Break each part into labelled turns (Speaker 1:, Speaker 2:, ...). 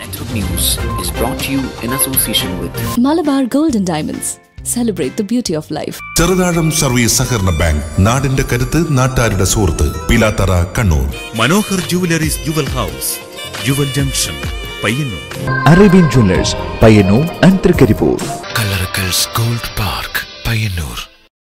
Speaker 1: Network News is brought to you in association with
Speaker 2: Malabar gold and diamonds celebrate the beauty of life
Speaker 3: Cheruthazham service സഹകരണ bank നാടിന്റെ കരുത്ത് നാട്ടാരുടെ സുഹൃത്ത് Pilathara Kannur
Speaker 4: Manohar jewelleries jewel house jewel junction Payyanur
Speaker 5: Arabian jewellers Payyanur and Trikaripur
Speaker 6: Kallarakkals gold park Payyanur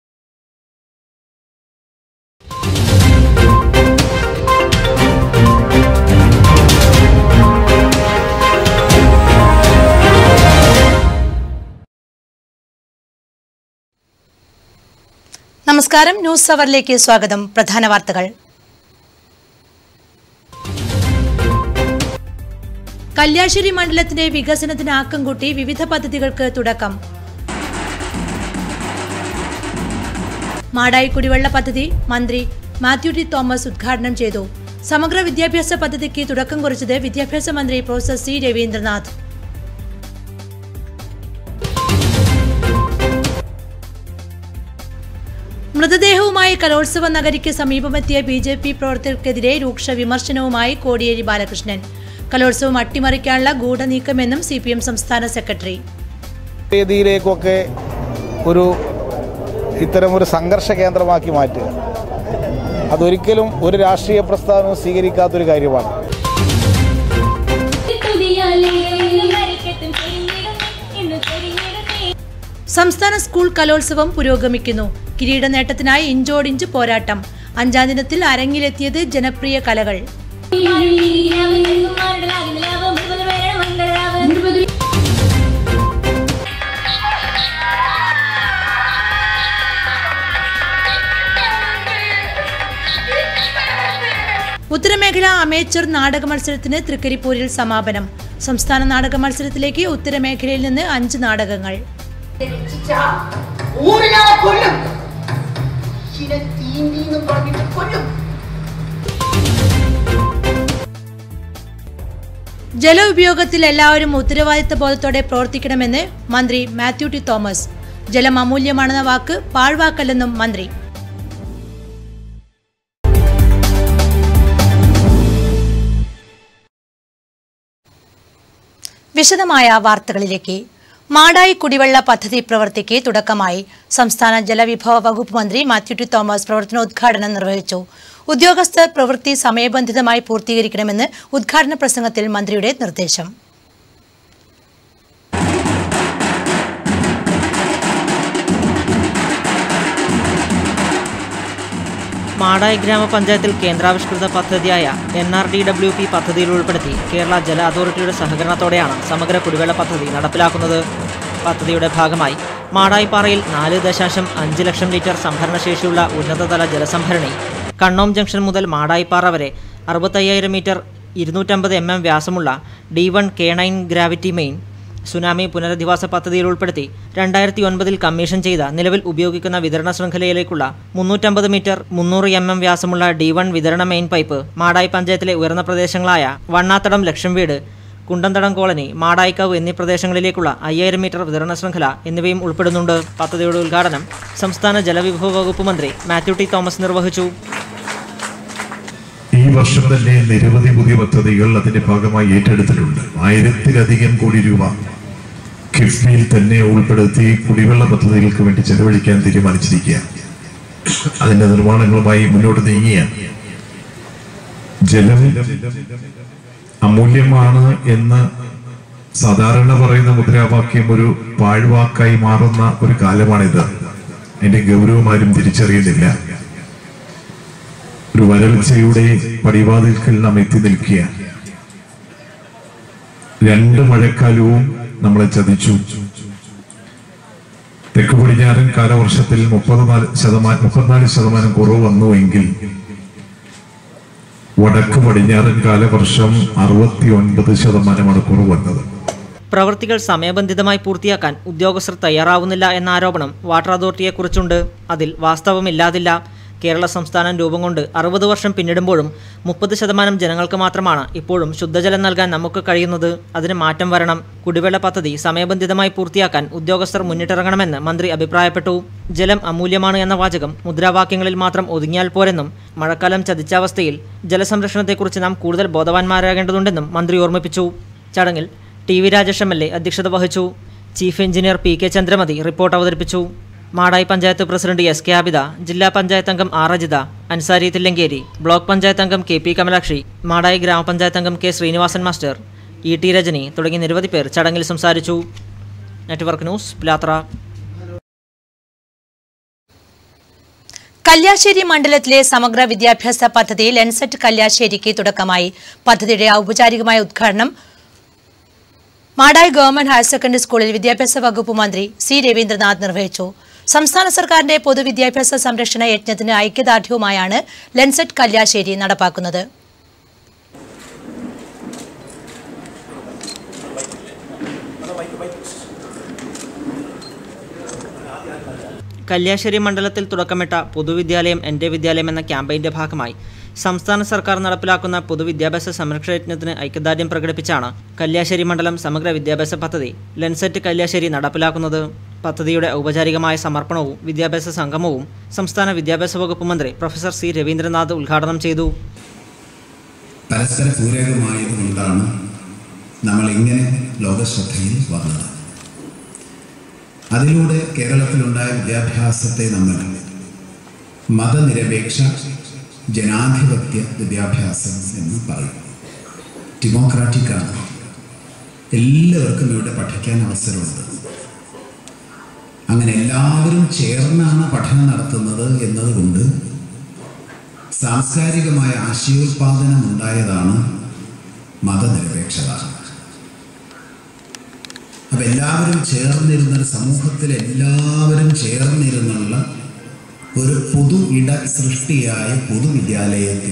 Speaker 7: നമസ്കാരം news അവറിലേക്ക് സ്വാഗതം പ്രധാന വാർത്തകൾ കല്യാശ്ശേരി മണ്ഡലത്തിന്റെ വികസനത്തിന് ആക്കം കൂട്ടി വിവിധ പദ്ധതികൾക്ക് തുടക്കം മാടായി കുടിവെള്ള പദ്ധതി മന്ത്രി മാത്യു ടി തോമസ് ഉദ്ഘാടനം ചെയ്തു സമഗ്ര വിദ്യാഭ്യാസ പദ്ധതിക്ക് തുടക്കം കുറിച്ചത് വിദ്യാഭ്യാസ മന്ത്രി പ്രൊഫസർ സി രവീന്ദ്രനാഥ് മൃതദേഹവുമായി കലോത്സവ നഗരിക്ക് സമീപമെത്തിയ ബി ജെ പി പ്രവർത്തകർക്കെതിരെ രൂക്ഷ വിമർശനവുമായി കോടിയേരി ബാലകൃഷ്ണൻ കലോത്സവം അട്ടിമറിക്കാനുള്ള ഗൂഢനീക്കമെന്നും സി പി എം സംസ്ഥാന സെക്രട്ടറി
Speaker 8: വേദിയിലേക്കൊക്കെ ഒരു ഇത്തരം ഒരു സംഘർഷ കേന്ദ്രമാക്കി മാറ്റുക അതൊരിക്കലും ഒരു രാഷ്ട്രീയ പ്രസ്ഥാനവും സ്വീകരിക്കാത്തൊരു കാര്യമാണ്
Speaker 7: സംസ്ഥാന സ്കൂൾ കലോത്സവം പുരോഗമിക്കുന്നു കിരീട നേട്ടത്തിനായി ഇഞ്ചോടിഞ്ച് പോരാട്ടം അഞ്ചാം ദിനത്തിൽ അരങ്ങിലെത്തിയത് ജനപ്രിയ കലകൾ ഉത്തരമേഖല അമേച്ചർ നാടക മത്സരത്തിന് തൃക്കരിപ്പൂരിൽ സമാപനം സംസ്ഥാന നാടക മത്സരത്തിലേക്ക് ഉത്തരമേഖലയിൽ നിന്ന് അഞ്ച് നാടകങ്ങൾ
Speaker 9: ഊരിനാളെ കൊല്ലും ചില തീണ്ടിന്ന് പറഞ്ഞിട്ട് കൊല്ലും
Speaker 7: ജല ഉപയോഗത്തിൽ എല്ലാവരും ഉത്തരവാദിത്ത ബോധത്തോടെ പ്രവർത്തിക്കണമെന്ന് മന്ത്രി മാത്യു ടി തോമസ് ജലം അമൂല്യമാണെന്ന വാക്ക് പാഴ്വാക്കല്ലെന്നും മന്ത്രി വിശദമായ വാർത്തകളിലേക്ക് മാടായി കുടിവെള്ള പദ്ധതി പ്രവൃത്തിക്ക് തുടക്കമായി സംസ്ഥാന ജലവിഭവ വകുപ്പ് മന്ത്രി മാത്യു ടി തോമസ് പ്രവർത്തനോദ്ഘാടനം നിർവഹിച്ചു ഉദ്യോഗസ്ഥർ പ്രവൃത്തി സമയബന്ധിതമായി പൂർത്തീകരിക്കണമെന്ന് ഉദ്ഘാടന പ്രസംഗത്തിൽ മന്ത്രിയുടെ നിർദ്ദേശം
Speaker 10: മാടായി ഗ്രാമപഞ്ചായത്തിൽ കേന്ദ്രാവിഷ്കൃത പദ്ധതിയായ N R D W P പദ്ധതിയിൽ ഉൾപ്പെടുത്തി കേരള ജല അതോറിറ്റിയുടെ സഹകരണത്തോടെയാണ് സമഗ്ര കുടിവെള്ള പദ്ധതി നടപ്പിലാക്കുന്നത് പദ്ധതിയുടെ ഭാഗമായി മാടായിപ്പാറയിൽ നാല് ദശാംശം അഞ്ച് ലക്ഷം ലിറ്റർ സംഭരണശേഷിയുള്ള ഉന്നതതല ജലസംഭരണി കണ്ണോം ജംഗ്ഷൻ മുതൽ മാടായിപ്പാറ വരെ അറുപത്തയ്യായിരം മീറ്റർ ഇരുന്നൂറ്റമ്പത് എം എം വ്യാസമുള്ള D one K nine gravity main tsunami പുനരധിവാസ പദ്ധതിയിൽ ഉൾപ്പെടുത്തി രണ്ടായിരത്തി ഒൻപതിൽ കമ്മീഷൻ ചെയ്ത നിലവിൽ ഉപയോഗിക്കുന്ന വിതരണ ശൃംഖലയിലേക്കുള്ള മുന്നൂറ്റമ്പത് മീറ്റർ മുന്നൂറ് എം എം വ്യാസമുള്ള ഡി വൺ വിതരണ മെയിൻ പൈപ്പ് മാടായി പഞ്ചായത്തിലെ ഉയർന്ന പ്രദേശങ്ങളായ വണ്ണാത്തടം ലക്ഷം വീട് കുണ്ടന്തടം കോളനി മാടായിക്കാവ് എന്നീ പ്രദേശങ്ങളിലേക്കുള്ള അയ്യായിരം മീറ്റർ വിതരണ ശൃംഖല എന്നിവയും ഉൾപ്പെടുന്നുണ്ട് പദ്ധതിയുടെ ഉദ്ഘാടനം സംസ്ഥാന ജലവിഭവ വകുപ്പ് മന്ത്രി മാത്യു ടി തോമസ് നിർവഹിച്ചു
Speaker 11: ഈ വർഷം തന്നെ നിരവധി പുതിയ പദ്ധതികൾ അതിന്റെ ഭാഗമായി ഏറ്റെടുത്തിട്ടുണ്ട് ആയിരത്തിലധികം കോടി രൂപ കിഫ്ബിയിൽ തന്നെ ഉൾപ്പെടുത്തി കുടിവെള്ള പദ്ധതികൾക്ക് വേണ്ടി ചെലവഴിക്കാൻ തീരുമാനിച്ചിരിക്കുക അതിന്റെ നിർമ്മാണങ്ങളുമായി മുന്നോട്ട് നീങ്ങിയാണ് ജലം അമൂല്യമാണ് എന്ന് സാധാരണ പറയുന്ന മുദ്രാവാക്യം ഒരു പാഴ്വാക്കായി മാറുന്ന ഒരു കാലമാണിത് അതിന്റെ ഗൗരവം ആരും തിരിച്ചറിയുന്നില്ല ഒരു വരൾച്ചയുടെ പടിവാതിൽക്കൽ നാം എത്തി നിൽക്കുക രണ്ട് മഴക്കാലവും നമ്മളെ ചതിച്ചു തെക്ക് പടിഞ്ഞാറൻ കാലവർഷത്തിൽ മുപ്പത്തിനാല് ശതമാനം മുപ്പത്തിനാല് ശതമാനം കുറവ് വന്നുവെങ്കിൽ വടക്ക് പടിഞ്ഞാറൻ കാലവർഷം അറുപത്തി ഒൻപത് ശതമാനമാണ് കുറവ് വന്നത്
Speaker 10: പ്രവൃത്തികൾ സമയബന്ധിതമായി പൂർത്തിയാക്കാൻ ഉദ്യോഗസ്ഥർ തയ്യാറാവുന്നില്ല എന്ന ആരോപണം വാട്ടർ അതോറിറ്റിയെക്കുറിച്ചുണ്ട് അതിൽ വാസ്തവമില്ലാതില്ല കേരള സംസ്ഥാനം രൂപം കൊണ്ട് അറുപത് വർഷം പിന്നിടുമ്പോഴും മുപ്പത് ശതമാനം ജനങ്ങൾക്ക് മാത്രമാണ് ഇപ്പോഴും ശുദ്ധജലം നൽകാൻ നമുക്ക് കഴിയുന്നത് അതിന് മാറ്റം വരണം കുടിവെള്ള പദ്ധതി സമയബന്ധിതമായി പൂർത്തിയാക്കാൻ ഉദ്യോഗസ്ഥർ മുന്നിട്ടിറങ്ങണമെന്ന് മന്ത്രി അഭിപ്രായപ്പെട്ടു ജലം അമൂല്യമാണ് എന്ന വാചകം മുദ്രാവാക്യങ്ങളിൽ മാത്രം ഒതുങ്ങിയാൽ പോരെന്നും മഴക്കാലം ചതിച്ച അവസ്ഥയിൽ ജലസംരക്ഷണത്തെക്കുറിച്ച് നാം കൂടുതൽ ബോധവാന്മാരാകേണ്ടതുണ്ടെന്നും മന്ത്രി ഓർമ്മിപ്പിച്ചു ചടങ്ങിൽ T V Rajesh M L A അധ്യക്ഷത വഹിച്ചു chief engineer P K Chandramathi report അവതരിപ്പിച്ചു Madayi panchayat president S K Abida ജില്ലാ പഞ്ചായത്ത് അംഗം ആർ അജിത അൻസാരി തില്ലങ്കേരി ബ്ലോക്ക് പഞ്ചായത്ത് അംഗം കെ പി കമലാക്ഷി മാടായി ഗ്രാമപഞ്ചായത്ത് അംഗം K Sreenivasan master E T Rajani തുടങ്ങി നിരവധി പേർ ചടങ്ങിൽ സംസാരിച്ചു നെറ്റ്വർക്ക് ന്യൂസ് പിലാത്ര
Speaker 7: കല്യാശ്ശേരി മണ്ഡലത്തിലെ സമഗ്ര വിദ്യാഭ്യാസ പദ്ധതി ലെൻസെറ്റ് കല്യാശ്ശേരിക്ക് തുടക്കമായി പദ്ധതിയുടെ ഔപചാരികമായ ഉദ്ഘാടനം മാടായി ഗവൺമെന്റ് ഹയർ സെക്കൻഡറി സ്കൂളിൽ വിദ്യാഭ്യാസ വകുപ്പ് മന്ത്രി സി രവീന്ദ്രനാഥ് നിർവഹിച്ചു സംസ്ഥാന സർക്കാരിന്റെ പൊതുവിദ്യാഭ്യാസ സംരക്ഷണ യജ്ഞത്തിന് ഐക്യദാർഢ്യവുമായാണ് ലെൻസെറ്റ് കല്യാശ്ശേരി നടപ്പാക്കുന്നത്
Speaker 10: കല്യാശ്ശേരി മണ്ഡലത്തിൽ തുടക്കമിട്ട പൊതുവിദ്യാലയം എൻ്റെ വിദ്യാലയം എന്ന ക്യാമ്പയിൻ്റെ ഭാഗമായി സംസ്ഥാന സർക്കാർ നടപ്പിലാക്കുന്ന പൊതുവിദ്യാഭ്യാസ സംരക്ഷണ യജ്ഞത്തിന് ഐക്യദാർഢ്യം പ്രകടിപ്പിച്ചാണ് കല്യാശ്ശേരി മണ്ഡലം സമഗ്ര വിദ്യാഭ്യാസ പദ്ധതി ലെൻസെറ്റ് കല്യാശ്ശേരി നടപ്പിലാക്കുന്നത് പദ്ധതിയുടെ ഔപചാരികമായ സമർപ്പണവും വിദ്യാഭ്യാസ സംഗമവും സംസ്ഥാന വിദ്യാഭ്യാസ വകുപ്പ് മന്ത്രി പ്രൊഫസർ സി രവീന്ദ്രനാഥ് ഉദ്ഘാടനം ചെയ്തു
Speaker 12: പരസ്പര പൂരകമായതുകൊണ്ടാണ് നമ്മൾ ഇങ്ങനെ ലോകശ്രദ്ധയിൽ വന്നത് അതിലൂടെ കേരളത്തിലുണ്ടായ വിദ്യാഭ്യാസത്തെ നമ്മൾ മതനിരപേക്ഷ ജനാധിപത്യ വിദ്യാഭ്യാസം എന്ന് പറയും ഡെമോക്രാറ്റിക് ആണ് എല്ലാവർക്കും ഇവിടെ പഠിക്കാൻ അവസരമുണ്ട് അങ്ങനെ എല്ലാവരും ചേർന്നാണ് പഠനം നടത്തുന്നത് എന്നതുകൊണ്ട് സാംസ്കാരികമായ ആശയോത്പാദനം ഉണ്ടായതാണ് മതനിരപേക്ഷത അപ്പൊ എല്ലാവരും ചേർന്നിരുന്ന ഒരു സമൂഹത്തിൽ എല്ലാവരും ചേർന്നിരുന്നുള്ള ഒരു പൊതു ഇട സൃഷ്ടിയായ പൊതുവിദ്യാലയത്തിൽ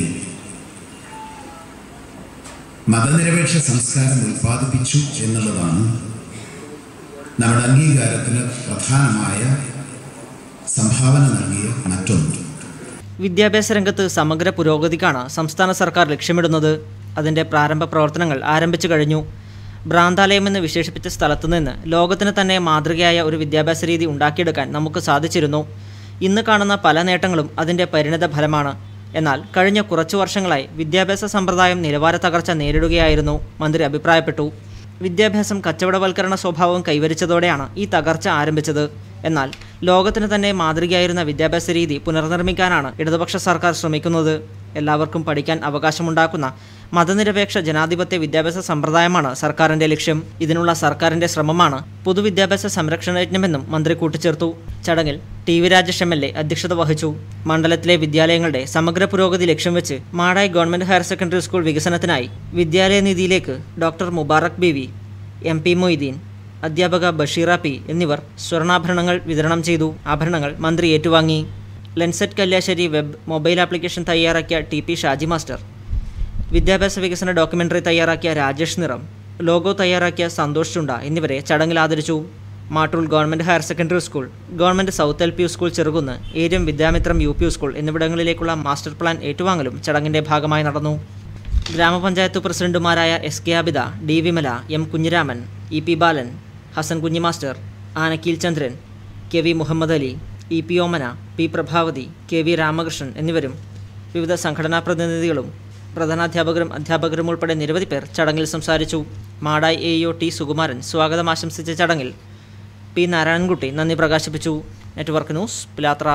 Speaker 12: മതനിരപേക്ഷ സംസ്കാരം ഉൽപ്പാദിപ്പിച്ചു എന്നുള്ളതാണ് നമ്മുടെ അംഗീകാരത്തിന് പ്രധാനമായ സംഭാവന നൽകിയ മറ്റൊന്ന്
Speaker 10: വിദ്യാഭ്യാസ രംഗത്ത് സമഗ്ര പുരോഗതിക്കാണ് സംസ്ഥാന സർക്കാർ ലക്ഷ്യമിടുന്നത് അതിൻ്റെ പ്രാരംഭ പ്രവർത്തനങ്ങൾ ആരംഭിച്ചു കഴിഞ്ഞു ഭ്രാന്താലയം എന്ന് വിശേഷിപ്പിച്ച സ്ഥലത്തു നിന്ന് ലോകത്തിന് തന്നെ മാതൃകയായ ഒരു വിദ്യാഭ്യാസ രീതി ഉണ്ടാക്കിയെടുക്കാൻ നമുക്ക് സാധിച്ചിരുന്നു ഇന്ന് കാണുന്ന പല നേട്ടങ്ങളും അതിൻ്റെ പരിണിത ഫലമാണ് എന്നാൽ കഴിഞ്ഞ കുറച്ചു വർഷങ്ങളായി വിദ്യാഭ്യാസ സമ്പ്രദായം നിലവാര തകർച്ച നേരിടുകയായിരുന്നു മന്ത്രി അഭിപ്രായപ്പെട്ടു വിദ്യാഭ്യാസം കച്ചവടവൽക്കരണ സ്വഭാവം കൈവരിച്ചതോടെയാണ് ഈ തകർച്ച ആരംഭിച്ചത് എന്നാൽ ലോകത്തിന് തന്നെ മാതൃകയായിരുന്ന വിദ്യാഭ്യാസ രീതി പുനർനിർമ്മിക്കാനാണ് ഇടതുപക്ഷ സർക്കാർ ശ്രമിക്കുന്നത് എല്ലാവർക്കും പഠിക്കാൻ അവകാശമുണ്ടാക്കുന്ന മതനിരപേക്ഷ ജനാധിപത്യ വിദ്യാഭ്യാസ സമ്പ്രദായമാണ് സർക്കാരിന്റെ ലക്ഷ്യം ഇതിനുള്ള സർക്കാരിന്റെ ശ്രമമാണ് പൊതുവിദ്യാഭ്യാസ സംരക്ഷണ യജ്ഞമെന്നും മന്ത്രി കൂട്ടിച്ചേർത്തു ചടങ്ങിൽ T V Rajesh M L A അധ്യക്ഷത വഹിച്ചു മണ്ഡലത്തിലെ വിദ്യാലയങ്ങളുടെ സമഗ്ര പുരോഗതി ലക്ഷ്യം വെച്ച് Madayi government higher secondary school വികസനത്തിനായി വിദ്യാലയ നിധിയിലേക്ക് doctor Mubarak B V M P Moideen അധ്യാപക ബഷീറ പി എന്നിവർ സ്വർണ്ണാഭരണങ്ങൾ വിതരണം ചെയ്തു ആഭരണങ്ങൾ മന്ത്രി ഏറ്റുവാങ്ങി ലെൻസെറ്റ് കല്യാശ്ശേരി വെബ് മൊബൈൽ ആപ്ലിക്കേഷൻ തയ്യാറാക്കിയ ടി പി ഷാജി മാസ്റ്റർ വിദ്യാഭ്യാസ വികസന ഡോക്യുമെൻ്ററി തയ്യാറാക്കിയ രാജേഷ് നിറം ലോഗോ തയ്യാറാക്കിയ സന്തോഷ് ചുണ്ട എന്നിവരെ ചടങ്ങിൽ ആദരിച്ചു Mattool government higher secondary school government south L P U school Cherukunnu ഏരിയം Vidyamithram U P U school എന്നിവിടങ്ങളിലേക്കുള്ള മാസ്റ്റർ പ്ലാൻ ഏറ്റുവാങ്ങലും ചടങ്ങിൻ്റെ ഭാഗമായി നടന്നു ഗ്രാമപഞ്ചായത്ത് പ്രസിഡന്റുമാരായ S K Abitha D Vimala M Kunhiraman E P Balan Hasan Kunhi master Anakkeel Chandran K V Muhammad Ali E P Omana P Prabhavathi K V Ramakrishnan എന്നിവരും വിവിധ സംഘടനാ പ്രതിനിധികളും പ്രധാനാധ്യാപകരും അധ്യാപകരും ഉൾപ്പെടെ നിരവധി പേർ ചടങ്ങിൽ സംസാരിച്ചു Madayi A O T Sukumaran സ്വാഗതം ആശംസിച്ച ചടങ്ങിൽ പി നാരായണൻകുട്ടി നന്ദി പ്രകാശിപ്പിച്ചു network news Pilathara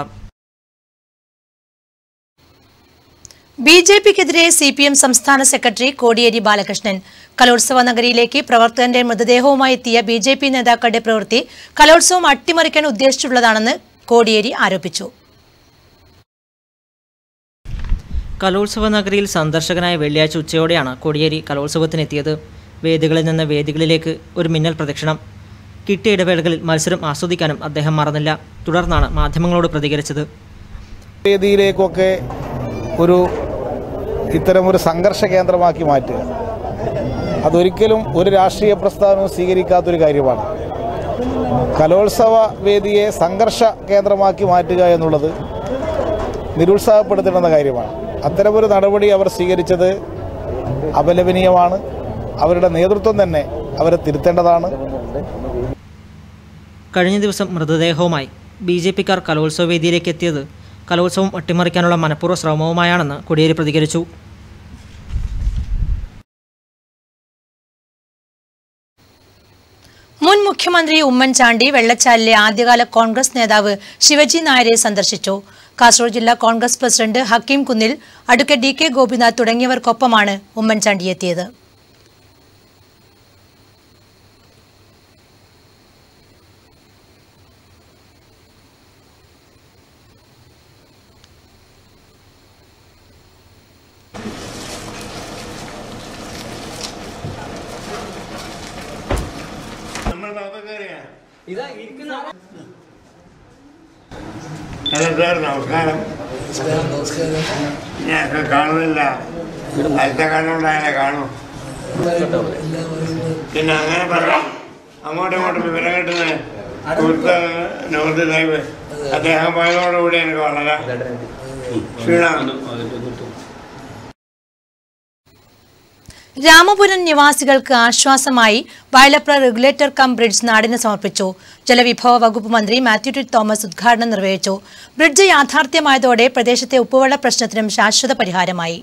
Speaker 7: B J പിക്കെതിരെ സി പി എം സംസ്ഥാന സെക്രട്ടറി കോടിയേരി ബാലകൃഷ്ണൻ കലോത്സവ നഗരിയിലേക്ക് പ്രവർത്തകന്റെ മൃതദേഹവുമായി എത്തിയ ബി ജെ പി നേതാക്കളുടെ പ്രവൃത്തി കലോത്സവം അട്ടിമറിക്കാൻ ഉദ്ദേശിച്ചുള്ളതാണെന്ന് കോടിയേരി ആരോപിച്ചു
Speaker 10: കലോത്സവ നഗരിയിൽ സന്ദർശകനായ വെള്ളിയാഴ്ച ഉച്ചയോടെയാണ് കോടിയേരി കലോത്സവത്തിനെത്തിയത് വേദികളിൽ നിന്ന് വേദികളിലേക്ക് ഒരു മിന്നൽ പ്രദക്ഷിണം കിട്ടിയ ഇടവേളകളിൽ മത്സരം ആസ്വദിക്കാനും അദ്ദേഹം മറന്നില്ല തുടർന്നാണ് മാധ്യമങ്ങളോട് പ്രതികരിച്ചത്
Speaker 8: വേദിയിലേക്കൊക്കെ ഒരു ഇത്തരം ഒരു സംഘർഷ കേന്ദ്രമാക്കി മാറ്റുക അതൊരിക്കലും ഒരു രാഷ്ട്രീയ പ്രസ്ഥാനവും സ്വീകരിക്കാത്തൊരു കാര്യമാണ് കലോത്സവ വേദിയെ സംഘർഷ കേന്ദ്രമാക്കി മാറ്റുക എന്നുള്ളത് നിരുത്സാഹപ്പെടുത്തേണ്ടുന്ന കാര്യമാണ് അത്തരമൊരു നടപടി അവർ സ്വീകരിച്ചത് അപലപനീയമാണ് അവരുടെ നേതൃത്വം തന്നെ അവരെ തിരുത്തേണ്ടതാണ്
Speaker 10: കഴിഞ്ഞ ദിവസം മൃതദേഹവുമായി ബി ജെ പിക്കാർ കലോത്സവ വേദിയിലേക്ക് എത്തിയത് കലോത്സവം അട്ടിമറിക്കാനുള്ള മനഃപൂർവ്വ ശ്രമവുമായാണെന്ന് കോടിയേരി പ്രതികരിച്ചു
Speaker 7: മുഖ്യമന്ത്രി ഉമ്മൻചാണ്ടി വെള്ളച്ചാലിലെ ആദ്യകാല കോൺഗ്രസ് നേതാവ് ശിവജി നായരെ സന്ദർശിച്ചു കാസർഗോഡ് ജില്ലാ Congress president Hakeem Kunnil advocate D K Gopinath തുടങ്ങിയവർക്കൊപ്പമാണ് ഉമ്മൻചാണ്ടി എത്തിയത്
Speaker 13: ഹലോ സാർ നമസ്കാരം ഞാൻ കാണുന്നില്ല അടുത്ത കണ്ണുണ്ടായാലേ കാണൂ പിന്നെ അങ്ങനെ പറയാം അങ്ങോട്ടും ഇങ്ങോട്ടും വിവരം കിട്ടുന്നത് സുഹൃത്ത് നോർത്ത് സാഹിബ് അദ്ദേഹം പോയതോടുകൂടി എനിക്ക് വളരെ ക്ഷീണമാണ്
Speaker 7: രാമപുരം നിവാസികൾക്ക് ആശ്വാസമായി വയലപ്ര റെഗുലേറ്റർ കം ബ്രിഡ്ജ് നാടിന് സമർപ്പിച്ചു ജലവിഭവ വകുപ്പ് മന്ത്രി മാത്യു ടി തോമസ് ഉദ്ഘാടനം നിർവഹിച്ചു ബ്രിഡ്ജ് യാഥാർത്ഥ്യമായതോടെ പ്രദേശത്തെ ഉപ്പുവെള്ള പ്രശ്നത്തിനും ശാശ്വത പരിഹാരമായി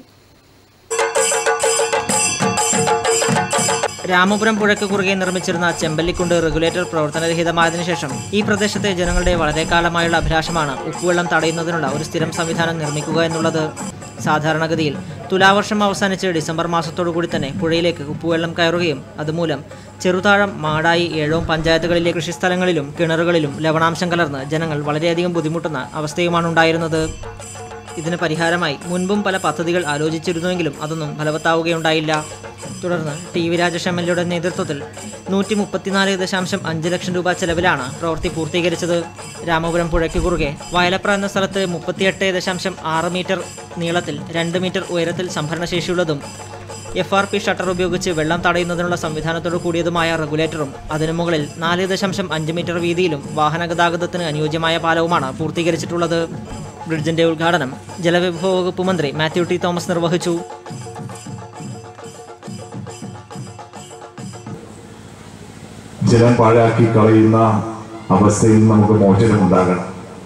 Speaker 10: രാമപുരം പുഴയ്ക്ക് കുറുകെ നിർമ്മിച്ചിരുന്ന ചെമ്പല്ലിക്കുണ്ട് റെഗുലേറ്റർ പ്രവർത്തനരഹിതമായതിനു ശേഷം ഈ പ്രദേശത്തെ ജനങ്ങളുടെ വളരെ കാലമായുള്ള അഭിലാഷമാണ് ഉപ്പുവെള്ളം തടയുന്നതിനുള്ള ഒരു സ്ഥിരം സംവിധാനം നിർമ്മിക്കുക എന്നുള്ളത് സാധാരണഗതിയിൽ തുലാവർഷം അവസാനിച്ച് ഡിസംബർ മാസത്തോടു കൂടി തന്നെ പുഴയിലേക്ക് ഉപ്പുവെള്ളം കയറുകയും അതുമൂലം ചെറുതാഴം മാടായി ഏഴോം പഞ്ചായത്തുകളിലെ കൃഷിസ്ഥലങ്ങളിലും കിണറുകളിലും ലവണാംശം കലർന്ന് ജനങ്ങൾ വളരെയധികം ബുദ്ധിമുട്ടുന്ന അവസ്ഥയുമാണ് ഉണ്ടായിരുന്നത് ഇതിന് പരിഹാരമായി മുൻപും പല പദ്ധതികൾ ആലോചിച്ചിരുന്നുവെങ്കിലും അതൊന്നും ഫലവത്താവുകയുണ്ടായില്ല തുടർന്ന് T V Rajesh M L എയുടെ നേതൃത്വത്തിൽ നൂറ്റി മുപ്പത്തിനാല് ദശാംശം അഞ്ച് ലക്ഷം രൂപ ചെലവിലാണ് പ്രവൃത്തി പൂർത്തീകരിച്ചത് രാമപുരം പുഴയ്ക്ക് കുറുകെ വയലപ്ര എന്ന സ്ഥലത്ത് മുപ്പത്തിയെട്ട് ദശാംശം ആറ് മീറ്റർ നീളത്തിൽ രണ്ട് മീറ്റർ ഉയരത്തിൽ സംഭരണശേഷിയുള്ളതും എഫ് ആർ പി ഷട്ടർ ഉപയോഗിച്ച് വെള്ളം തടയുന്നതിനുള്ള സംവിധാനത്തോട് കൂടിയതുമായ റെഗുലേറ്ററും അതിനു മുകളിൽ നാല് ദശാംശം അഞ്ച് മീറ്റർ വീതിയിലും വാഹന ഗതാഗതത്തിന് അനുയോജ്യമായ പാലവുമാണ് പൂർത്തീകരിച്ചിട്ടുള്ളത് ബ്രിഡ്ജിന്റെ ഉദ്ഘാടനം ജലവിഭവ വകുപ്പ് മന്ത്രി മാത്യു ടി തോമസ് നിർവഹിച്ചു
Speaker 11: ജലം പാഴാക്കി കളയുന്ന അവസ്ഥയിൽ നമുക്ക് മോചനം ഉണ്ടാകണം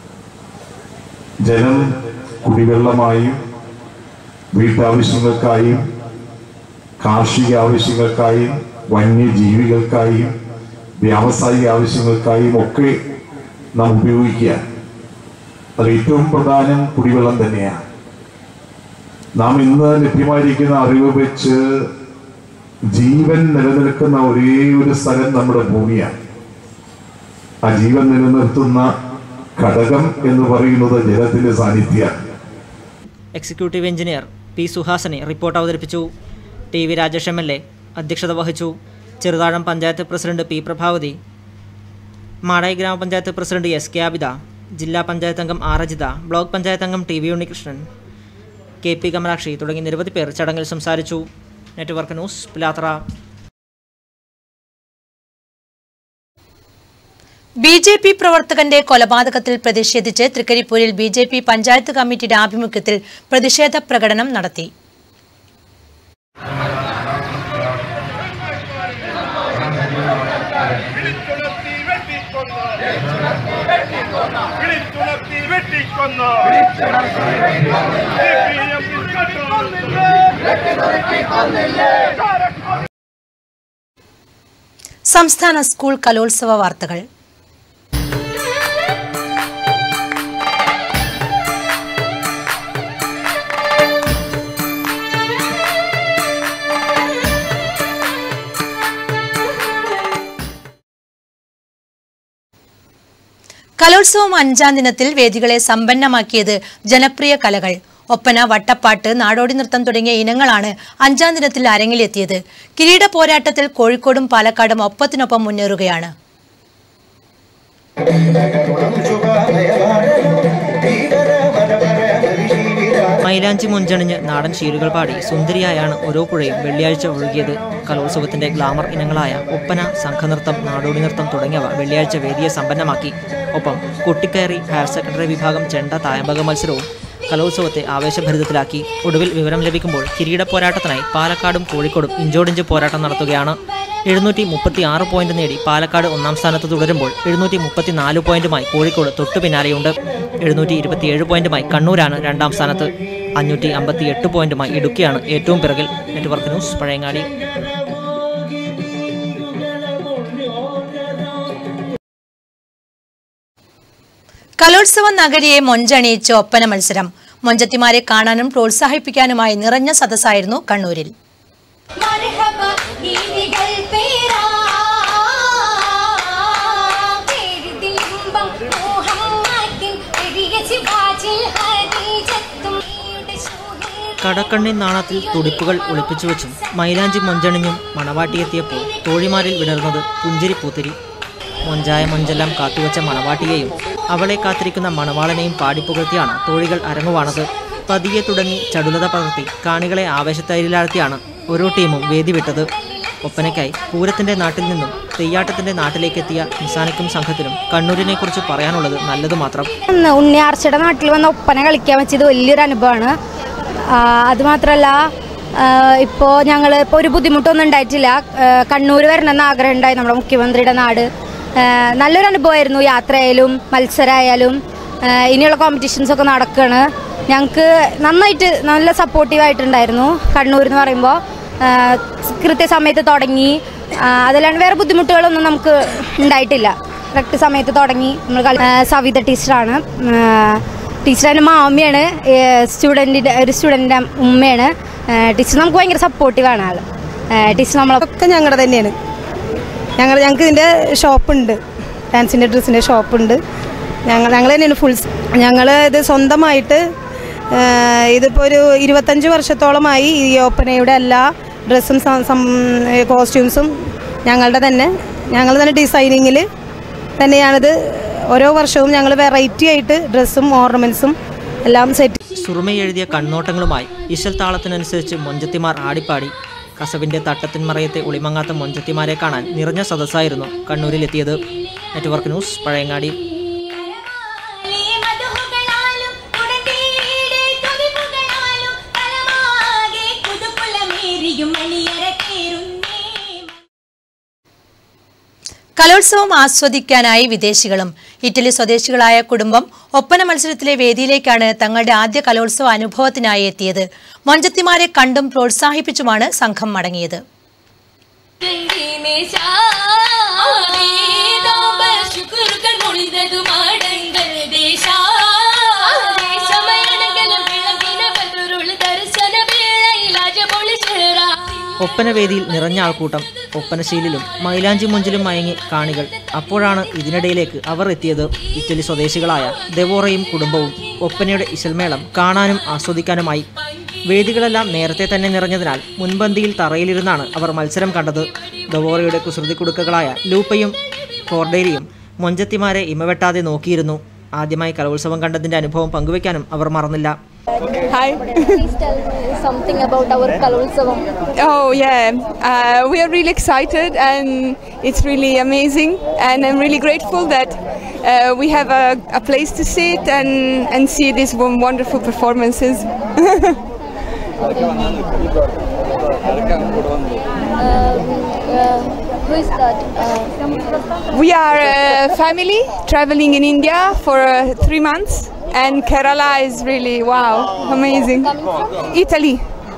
Speaker 11: ജലം കുടിവെള്ളമായും വീട്ടാവശ്യങ്ങൾക്കായും കാർഷിക ആവശ്യങ്ങൾക്കായും വന്യജീവികൾക്കായും വ്യാവസായിക ആവശ്യങ്ങൾക്കായും ഒക്കെ നാം ഉപയോഗിക്കുക അത് ഏറ്റവും പ്രധാനം കുടിവെള്ളം തന്നെയാണ് നാം ഇന്ന് ലഭ്യമായിരിക്കുന്ന അറിവ് വെച്ച് ജീവൻ നിലനിൽക്കുന്ന ഒരേ ഒരു സ്ഥലം നമ്മുടെ ഭൂമിയാണ് ആ ജീവൻ നിലനിർത്തുന്ന ഘടകം എന്ന് പറയുന്നത് ജലത്തിന്റെ സാന്നിധ്യമാണ്
Speaker 10: എക്സിക്യൂട്ടീവ് എഞ്ചിനീയർ പി സുഹാസനെ റിപ്പോർട്ട് അവതരിപ്പിച്ചു T V Rajesh M L A അധ്യക്ഷത വഹിച്ചു ചെറുതാഴം പഞ്ചായത്ത് പ്രസിഡന്റ് പി പ്രഭാവതി മാടായി ഗ്രാമപഞ്ചായത്ത് പ്രസിഡന്റ് എസ് കെ ആബിദ ജില്ലാ പഞ്ചായത്ത് അംഗം ആർ അജിത ബ്ലോക്ക് പഞ്ചായത്ത് അംഗം T V Unnikrishnan K P Kamalakshi തുടങ്ങി നിരവധി പേർ ചടങ്ങിൽ സംസാരിച്ചു network news Pilathara
Speaker 7: B J P പ്രവർത്തകന്റെ കൊലപാതകത്തിൽ പ്രതിഷേധിച്ച് തൃക്കരിപ്പൂരിൽ ബി ജെ പി പഞ്ചായത്ത് കമ്മിറ്റിയുടെ ആഭിമുഖ്യത്തിൽ പ്രതിഷേധ പ്രകടനം നടത്തി സംസ്ഥാന സ്കൂൾ കലോത്സവ വാർത്തകൾ കലോത്സവം അഞ്ചാം ദിനത്തിൽ വേദികളെ സമ്പന്നമാക്കിയത് ജനപ്രിയ കലകൾ ഒപ്പന വട്ടപ്പാട്ട് നാടോടി നൃത്തം തുടങ്ങിയ ഇനങ്ങളാണ് അഞ്ചാം ദിനത്തിൽ അരങ്ങിലെത്തിയത് കിരീട പോരാട്ടത്തിൽ കോഴിക്കോടും പാലക്കാടും ഒപ്പത്തിനൊപ്പം മുന്നേറുകയാണ്
Speaker 10: മൈലാഞ്ചി മുഞ്ചണിഞ്ഞ് നാടൻ ശീലുകൾ പാടി സുന്ദരിയായാണ് ഓരോ പുഴയും വെള്ളിയാഴ്ച ഒഴുകിയത് കലോത്സവത്തിന്റെ ഗ്ലാമർ ഇനങ്ങളായ ഒപ്പന സംഘനൃത്തം നാടോടി നൃത്തം തുടങ്ങിയവ വെള്ളിയാഴ്ച വേദിയെ സമ്പന്നമാക്കി ഒപ്പം കുട്ടിക്കയറി ഹയർ സെക്കൻഡറി വിഭാഗം ചെണ്ട തായമ്പക മത്സരവും കലോത്സവത്തെ ആവേശഭരിതത്തിലാക്കി ഒടുവിൽ വിവരം ലഭിക്കുമ്പോൾ കിരീട പോരാട്ടത്തിനായി പാലക്കാടും കോഴിക്കോടും ഇഞ്ചോടിഞ്ച് പോരാട്ടം നടത്തുകയാണ് എഴുന്നൂറ്റി മുപ്പത്തി ആറ് പോയിന്റ് നേടി പാലക്കാട് ഒന്നാം സ്ഥാനത്ത് തുടരുമ്പോൾ എഴുന്നൂറ്റി മുപ്പത്തി നാല് പോയിന്റുമായി കോഴിക്കോട് തൊട്ടു പിന്നാലെയുണ്ട് എഴുന്നൂറ്റി ഇരുപത്തിയേഴ് പോയിന്റുമായി കണ്ണൂരാണ് രണ്ടാം സ്ഥാനത്ത് അഞ്ഞൂറ്റി അമ്പത്തി എട്ട് പോയിന്റുമായി ഇടുക്കിയാണ് ഏറ്റവും പിറകിൽ നെറ്റ്വർക്ക് ന്യൂസ് പഴയങ്ങാടി
Speaker 7: കലോത്സവ നഗരിയെ മൊഞ്ചണിയിച്ച് ഒപ്പന മത്സരം മൊഞ്ചത്തിമാരെ കാണാനും പ്രോത്സാഹിപ്പിക്കാനുമായി നിറഞ്ഞ സദസ്സായിരുന്നു കണ്ണൂരിൽ
Speaker 10: കടക്കണ്ണിൻ നാണത്തിൽ തുടിപ്പുകൾ ഒളിപ്പിച്ചു വെച്ചും മൈലാഞ്ചി മൊഞ്ചണിഞ്ഞും മണവാട്ടിയെത്തിയപ്പോൾ തോഴിമാരിൽ വിടർന്നത് പുഞ്ചിരി പൂത്തിരി മൊഞ്ചായ മൊഞ്ചെല്ലാം കാത്തുവച്ച മണവാട്ടിയെയും അവളെ കാത്തിരിക്കുന്ന മണവാളനെയും പാടിപ്പുകഴ്ത്തിയാണ് തോഴികൾ അരങ്ങുവാണത് പതിയെ തുടങ്ങി ചടുലത പകർത്തി കാണികളെ ആവേശത്തൈരിലാഴ്ത്തിയാണ് ഓരോ ടീമും വേദി വിട്ടത് ഒപ്പനയ്ക്കായി പൂരത്തിന്റെ നാട്ടിൽ നിന്നും തെയ്യാട്ടത്തിന്റെ നാട്ടിലേക്കെത്തിയ നിസാനിക്കും സംഘത്തിനും കണ്ണൂരിനെ കുറിച്ച് പറയാനുള്ളത് നല്ലത് മാത്രം
Speaker 14: ഇന്ന് ഉണ്ണിയാർച്ചയുടെ നാട്ടിൽ വന്ന ഒപ്പന കളിക്കാൻ വെച്ചത് വലിയൊരു അനുഭവമാണ് ആ, അതുമാത്രമല്ല ഇപ്പോൾ ഞങ്ങൾ ഇപ്പോൾ ഒരു ബുദ്ധിമുട്ടൊന്നും ഉണ്ടായിട്ടില്ല കണ്ണൂർ വരണമെന്ന് ആഗ്രഹം ഉണ്ടായി നമ്മുടെ മുഖ്യമന്ത്രിയുടെ നാട് ആ, നല്ലൊരു അനുഭവമായിരുന്നു യാത്രയായാലും മത്സരമായാലും ആ, ഇനിയുള്ള കോമ്പറ്റീഷൻസ് ഒക്കെ നടക്കുകയാണ് ഞങ്ങൾക്ക് നന്നായിട്ട് നല്ല സപ്പോർട്ടീവായിട്ടുണ്ടായിരുന്നു കണ്ണൂർ എന്ന് പറയുമ്പോൾ ആ, കൃത്യസമയത്ത് തുടങ്ങി ആ, അതല്ലാണ്ട് വേറെ ബുദ്ധിമുട്ടുകളൊന്നും നമുക്ക് ഉണ്ടായിട്ടില്ല കറക്റ്റ് സമയത്ത് തുടങ്ങി നമ്മൾ കളി ആ, സവിത ടീച്ചറാണ് ആ, ടീച്ചർ എൻ്റെ മാമിയാണ് സ്റ്റുഡൻറ്റിൻ്റെ ഒരു സ്റ്റുഡൻറ്റിൻ്റെ ഉമ്മയാണ് ആ, ടീച്ചർ നമുക്ക് ഭയങ്കര സപ്പോർട്ടീവാണ് ആൾ ടീച്ചർ നമ്മളൊക്കെ
Speaker 15: ഞങ്ങളുടെ തന്നെയാണ് ഞങ്ങൾ ഞങ്ങൾക്ക് ഇതിൻ്റെ ഷോപ്പുണ്ട് ഡാൻസിൻ്റെ ഡ്രസ്സിൻ്റെ ഷോപ്പുണ്ട് ഞങ്ങൾ ഞങ്ങൾ തന്നെയാണ് ഫുൾ ഞങ്ങൾ ഇത് സ്വന്തമായിട്ട് ആ, ഇതിപ്പോൾ ഒരു ഇരുപത്തഞ്ച് വർഷത്തോളമായി ഈ ഓപ്പനയുടെ എല്ലാ ഡ്രസ്സും കോസ്റ്റ്യൂംസും ഞങ്ങളുടെ തന്നെ ഞങ്ങൾ തന്നെ ഡിസൈനിങ്ങിൽ തന്നെയാണിത് ഓരോ വർഷവും ഞങ്ങൾ വെറൈറ്റി ആയിട്ട് ഡ്രസ്സും ഓർണമെൻറ്റ്സും എല്ലാം സെറ്റ്
Speaker 10: സുറുമ എഴുതിയ കണ്ണോട്ടങ്ങളുമായി ഇശൽ താളത്തിനനുസരിച്ച് മൊഞ്ചത്തിമാർ ആടിപ്പാടി കസവിന്റെ തട്ടത്തിൻ മറയത്തെ ഒളിമങ്ങാത്ത മൊഞ്ചത്തിമാരെ കാണാൻ നിറഞ്ഞ സദസ്സായിരുന്നു കണ്ണൂരിലെത്തിയത് നെറ്റ്വർക്ക് ന്യൂസ് പഴയങ്ങാടി
Speaker 7: കലോത്സവം ആസ്വദിക്കാനായി വിദേശികളും ഇറ്റലി സ്വദേശികളായ കുടുംബം ഒപ്പന മത്സരത്തിലെ വേദിയിലേക്കാണ് തങ്ങളുടെ ആദ്യ കലോത്സവ അനുഭവത്തിനായി എത്തിയത് മൊഞ്ചത്തിമാരെ കണ്ടും പ്രോത്സാഹിപ്പിച്ചുമാണ് സംഘം മടങ്ങിയത്
Speaker 10: ഒപ്പന വേദിയിൽ നിറഞ്ഞ ആൾക്കൂട്ടം ഒപ്പനശീലിലും മൈലാഞ്ചി മൊഞ്ചിലും മയങ്ങി കാണികൾ അപ്പോഴാണ് ഇതിനിടയിലേക്ക് അവർ എത്തിയത് ഇറ്റലി സ്വദേശികളായ ദെവോറയും കുടുംബവും ഒപ്പനയുടെ ഇശൽമേളം കാണാനും ആസ്വദിക്കാനുമായി വേദികളെല്ലാം നേരത്തെ തന്നെ നിറഞ്ഞതിനാൽ മുൻപന്തിയിൽ തറയിലിരുന്നാണ് അവർ മത്സരം കണ്ടത് ദവോറയുടെ കുസൃതി കുടുക്കകളായ ലൂപ്പയും കോർഡേരിയും മൊഞ്ചത്തിമാരെ ഇമവെട്ടാതെ നോക്കിയിരുന്നു ആദ്യമായി കലോത്സവം കണ്ടതിന്റെ അനുഭവം പങ്കുവയ്ക്കാനും അവർ മറന്നില്ല
Speaker 16: Hi.
Speaker 14: Please tell me something about our Kalolsavam.
Speaker 16: Oh yeah, uh, we are really excited and it's really amazing and I'm really grateful that uh, we have a, a place to sit and, and see these won- wonderful performances.
Speaker 14: who is that? Uh,
Speaker 16: we are a family traveling in India for uh, three months and Kerala is really wow, amazing. Italy.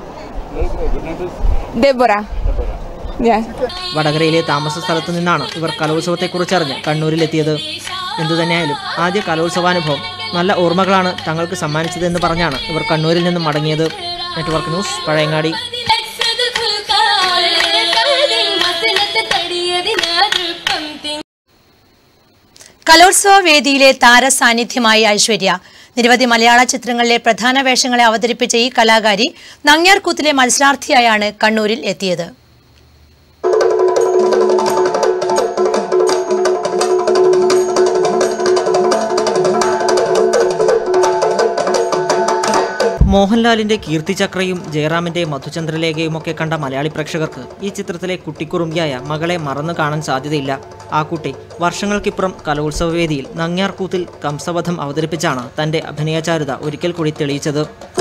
Speaker 16: Deborah. Yeah.
Speaker 10: വടകരയിലെ താമസ സ്ഥലത്തു നിന്നാണ് ഇവർ കലോത്സവത്തെക്കുറിച്ചറിഞ്ഞ് കണ്ണൂരിലെത്തിയത് എന്തുതന്നെയായാലും ആദ്യ കലോത്സവാനുഭവം നല്ല ഓർമ്മകളാണ് തങ്ങൾക്ക് സമ്മാനിച്ചതെന്ന് പറഞ്ഞാണ് ഇവർ കണ്ണൂരിൽ നിന്നും മടങ്ങിയത് നെറ്റ്വർക്ക് ന്യൂസ് പഴയങ്ങാടി
Speaker 7: കലോത്സവ വേദിയിലെ താരസാന്നിധ്യമായി ഐശ്വര്യ നിരവധി മലയാള ചിത്രങ്ങളിലെ പ്രധാന വേഷങ്ങളെ അവതരിപ്പിച്ച ഈ കലാകാരി നങ്ങ്യാർകൂത്തിലെ മത്സരാർത്ഥിയായാണ് കണ്ണൂരിൽ എത്തിയത്
Speaker 10: മോഹൻലാലിന്റെ കീർത്തിചക്രയും ജയറാമിന്റെ മധുചന്ദ്രലേഖയും ഒക്കെ കണ്ട മലയാളി പ്രേക്ഷകർക്ക് ഈ ചിത്രത്തിലെ കുട്ടിക്കുറുമ്പിയായ മകളെ മറന്നു കാണാൻ സാധ്യതയില്ല ആ കുട്ടി വർഷങ്ങൾക്കിപ്പുറം കലോത്സവ വേദിയിൽ നങ്ങ്യാർകൂത്തിൽ കംസവധം അവതരിപ്പിച്ചാണ് തന്റെ അഭിനയചാരുത ഒരിക്കൽ കൂടി തെളിയിച്ചത്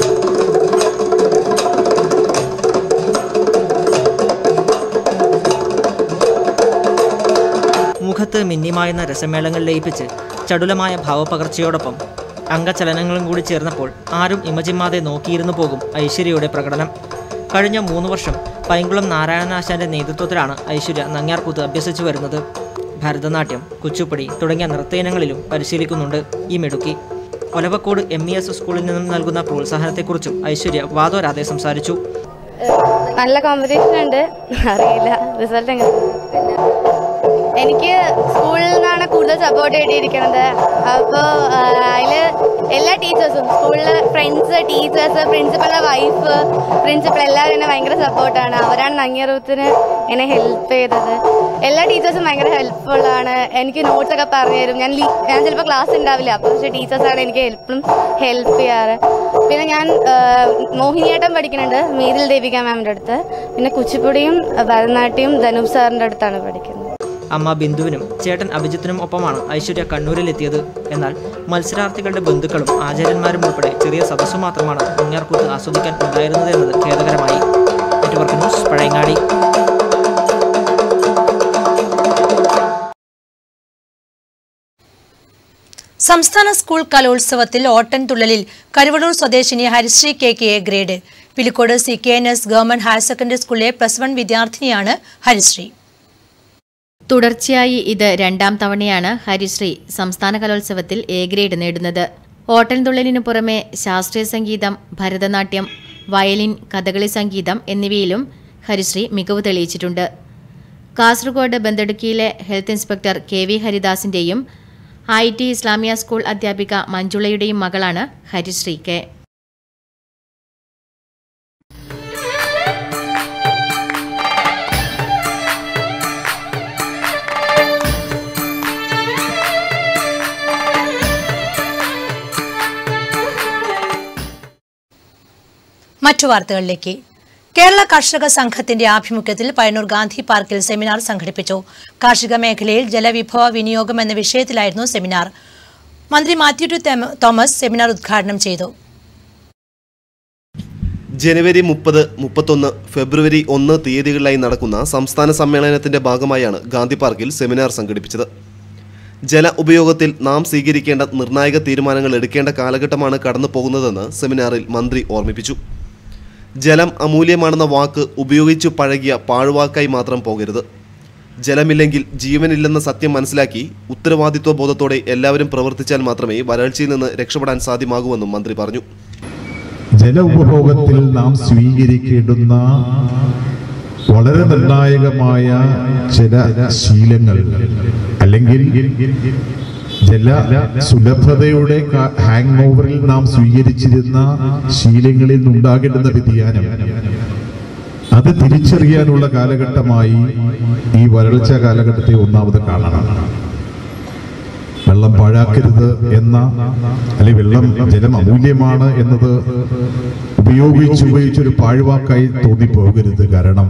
Speaker 10: മുഖത്ത് മിന്നിമായുന്ന രസമേളങ്ങൾ ലയിപ്പിച്ച് ചടുലമായ ഭാവപകർച്ചയോടൊപ്പം അംഗചലനങ്ങളും കൂടി ചേർന്നപ്പോൾ ആരും ഇമജിമ്മാതെ നോക്കിയിരുന്നു പോകും ഐശ്വര്യയുടെ പ്രകടനം കഴിഞ്ഞ മൂന്ന് വർഷം പൈങ്കുളം നാരായണനാശാന്റെ നേതൃത്വത്തിലാണ് ഐശ്വര്യ നങ്ങ്യാർകൂത്ത് അഭ്യസിച്ചു വരുന്നത് ഭരതനാട്യം കുച്ചുപ്പുടി തുടങ്ങിയ നൃത്തയിനങ്ങളിലും പരിശീലിക്കുന്നുണ്ട് ഈ മിടുക്കി ഒലവക്കോട് എം ഇ എസ് സ്കൂളിൽ നിന്നും നൽകുന്ന പ്രോത്സാഹനത്തെക്കുറിച്ചും ഐശ്വര്യ വാദോരാതെ സംസാരിച്ചു
Speaker 14: നല്ല കോമ്പറ്റീഷൻ ഉണ്ട് അറിയില്ല റിസൾട്ട് എങ്ങനെ എനിക്ക് സ്കൂളിൽ നിന്നാണ് കൂടുതൽ സപ്പോർട്ട് കിട്ടിയിരിക്കുന്നത് അപ്പോൾ അതിൽ എല്ലാ ടീച്ചേഴ്സും സ്കൂളിലെ ഫ്രണ്ട്സ് ടീച്ചേഴ്സ് പ്രിൻസിപ്പളുടെ വൈഫ് പ്രിൻസിപ്പൾ എല്ലാവരും എന്നെ ഭയങ്കര സപ്പോർട്ടാണ് അവരാണ് നങ്ങിയറുത്തിന് എന്നെ ഹെൽപ്പ് ചെയ്തത് എല്ലാ ടീച്ചേഴ്സും ഭയങ്കര ഹെൽപ്ഫുള്ളാണ് എനിക്ക് നോട്ട്സ് ഒക്കെ പറഞ്ഞു തരും ഞാൻ ലീ- ഞാൻ ചിലപ്പോൾ ക്ലാസ് ഉണ്ടാവില്ല അപ്പോൾ പക്ഷേ ടീച്ചേഴ്സാണ് എനിക്ക് എപ്പോഴും ഹെൽപ്പ് ചെയ്യാറ് പിന്നെ ഞാൻ ആ, മോഹിനിയാട്ടം പഠിക്കുന്നുണ്ട് മീതിൽ ദേവിക മാമിൻ്റെ അടുത്ത് പിന്നെ കുച്ചിപ്പുടിയും ഭരതനാട്യവും ധനൂപ് സാറിൻ്റെ അടുത്താണ് പഠിക്കുന്നത്
Speaker 10: അമ്മ ബിന്ദുവിനും ചേട്ടൻ അഭിജിത്തിനും ഒപ്പമാണ് ഐശ്വര്യ കണ്ണൂരിലെത്തിയത് എന്നാൽ മത്സരാർത്ഥികളുടെ ബന്ധുക്കളും ആചാര്യന്മാരും ഉൾപ്പെടെ ചെറിയ സദസ്സു മാത്രമാണ് മുങ്ങാർകൂത്ത് ആസ്വദിക്കാൻ ഉണ്ടായിരുന്നത് എന്നത് ഖേദകരമായി നെറ്റ്വർക്ക് ന്യൂസ് പഴയങ്ങാടി
Speaker 7: സംസ്ഥാന സ്കൂൾ കലോത്സവത്തിൽ ഓട്ടൻതുള്ളലിൽ കരുവള്ളൂർ സ്വദേശിനി Harisree K K A grade Pilicode C K N S government higher secondary സ്കൂളിലെ പ്ലസ് വൺ വിദ്യാർത്ഥിനിയാണ് ഹരിശ്രീ
Speaker 17: തുടർച്ചയായി ഇത് രണ്ടാം തവണയാണ് ഹരിശ്രീ സംസ്ഥാന കലോത്സവത്തിൽ എ ഗ്രേഡ് നേടുന്നത് ഓട്ടൻതുള്ളലിനു പുറമെ ശാസ്ത്രീയ സംഗീതം ഭരതനാട്യം വയലിൻ കഥകളി സംഗീതം എന്നിവയിലും ഹരിശ്രീ മികവ് തെളിയിച്ചിട്ടുണ്ട് കാസർഗോഡ് ബന്ദടുക്കിയിലെ ഹെൽത്ത് ഇൻസ്പെക്ടർ കെ വി ഹരിദാസിന്റെയും ഐ ടി ഇസ്ലാമിയ സ്കൂൾ അധ്യാപിക മഞ്ജുളയുടെയും മകളാണ് ഹരിശ്രീ കെ
Speaker 7: മറ്റു വാർത്തകളിലേക്ക് കേരള കർഷക സംഘത്തിന്റെ ആഭിമുഖ്യത്തിൽ പയ്യന്നൂർ ഗാന്ധി പാർക്കിൽ സെമിനാർ സംഘടിപ്പിച്ചു കാർഷിക മേഖലയിൽ ജലവിഭവ വിനിയോഗം എന്ന വിഷയത്തിലായിരുന്നു സെമിനാർ മന്ത്രി മാത്യു ടി തെമ- തോമസ് സെമിനാർ ഉദ്ഘാടനം ചെയ്തു
Speaker 18: ജനുവരി മുപ്പത് മുപ്പത്തൊന്ന് ഫെബ്രുവരി ഒന്ന് തീയതികളിലായി നടക്കുന്ന സംസ്ഥാന സമ്മേളനത്തിന്റെ ഭാഗമായാണ് ഗാന്ധി പാർക്കിൽ സെമിനാർ സംഘടിപ്പിച്ചത് ജല ഉപയോഗത്തിൽ നാം സ്വീകരിക്കേണ്ട നിർണായക തീരുമാനങ്ങൾ എടുക്കേണ്ട കാലഘട്ടമാണ് കടന്നു പോകുന്നതെന്ന് സെമിനാറിൽ മന്ത്രി ഓർമ്മിപ്പിച്ചു ജലം അമൂല്യമാണെന്ന വാക്ക് ഉപയോഗിച്ചു പഴകിയ പാഴ്വാക്കായി മാത്രം പോകരുത് ജലമില്ലെങ്കിൽ ജീവനില്ലെന്ന സത്യം മനസ്സിലാക്കി ഉത്തരവാദിത്വ ബോധത്തോടെ എല്ലാവരും പ്രവർത്തിച്ചാൽ മാത്രമേ വരൾച്ചയിൽ നിന്ന് രക്ഷപ്പെടാൻ സാധ്യമാകൂവെന്നും മന്ത്രി പറഞ്ഞു
Speaker 11: ജല ഉപഭോഗത്തിൽ നാം സ്വീകരിക്കേണ്ടുന്ന വളരെ നിർണായകമായ ചില ശീലങ്ങൾ അല്ലെങ്കിൽ ജല സുലഭതയുടെ ഹാങ് ഓവറിൽ നാം സ്വീകരിച്ചിരുന്ന ശീലങ്ങളിൽ നിന്നുണ്ടാകേണ്ടുന്ന വ്യതിയാനം അത് തിരിച്ചറിയാനുള്ള കാലഘട്ടമായി ഈ വരൾച്ച കാലഘട്ടത്തെ ഒന്നാമത് കാണണം വെള്ളം പാഴാക്കരുത് എന്ന അല്ലെങ്കിൽ വെള്ളം ജലം അമൂല്യമാണ് എന്നത് ഉപയോഗിച്ച് ഉപയോഗിച്ചൊരു പാഴ്വാക്കായി തോന്നിപ്പോകരുത് കാരണം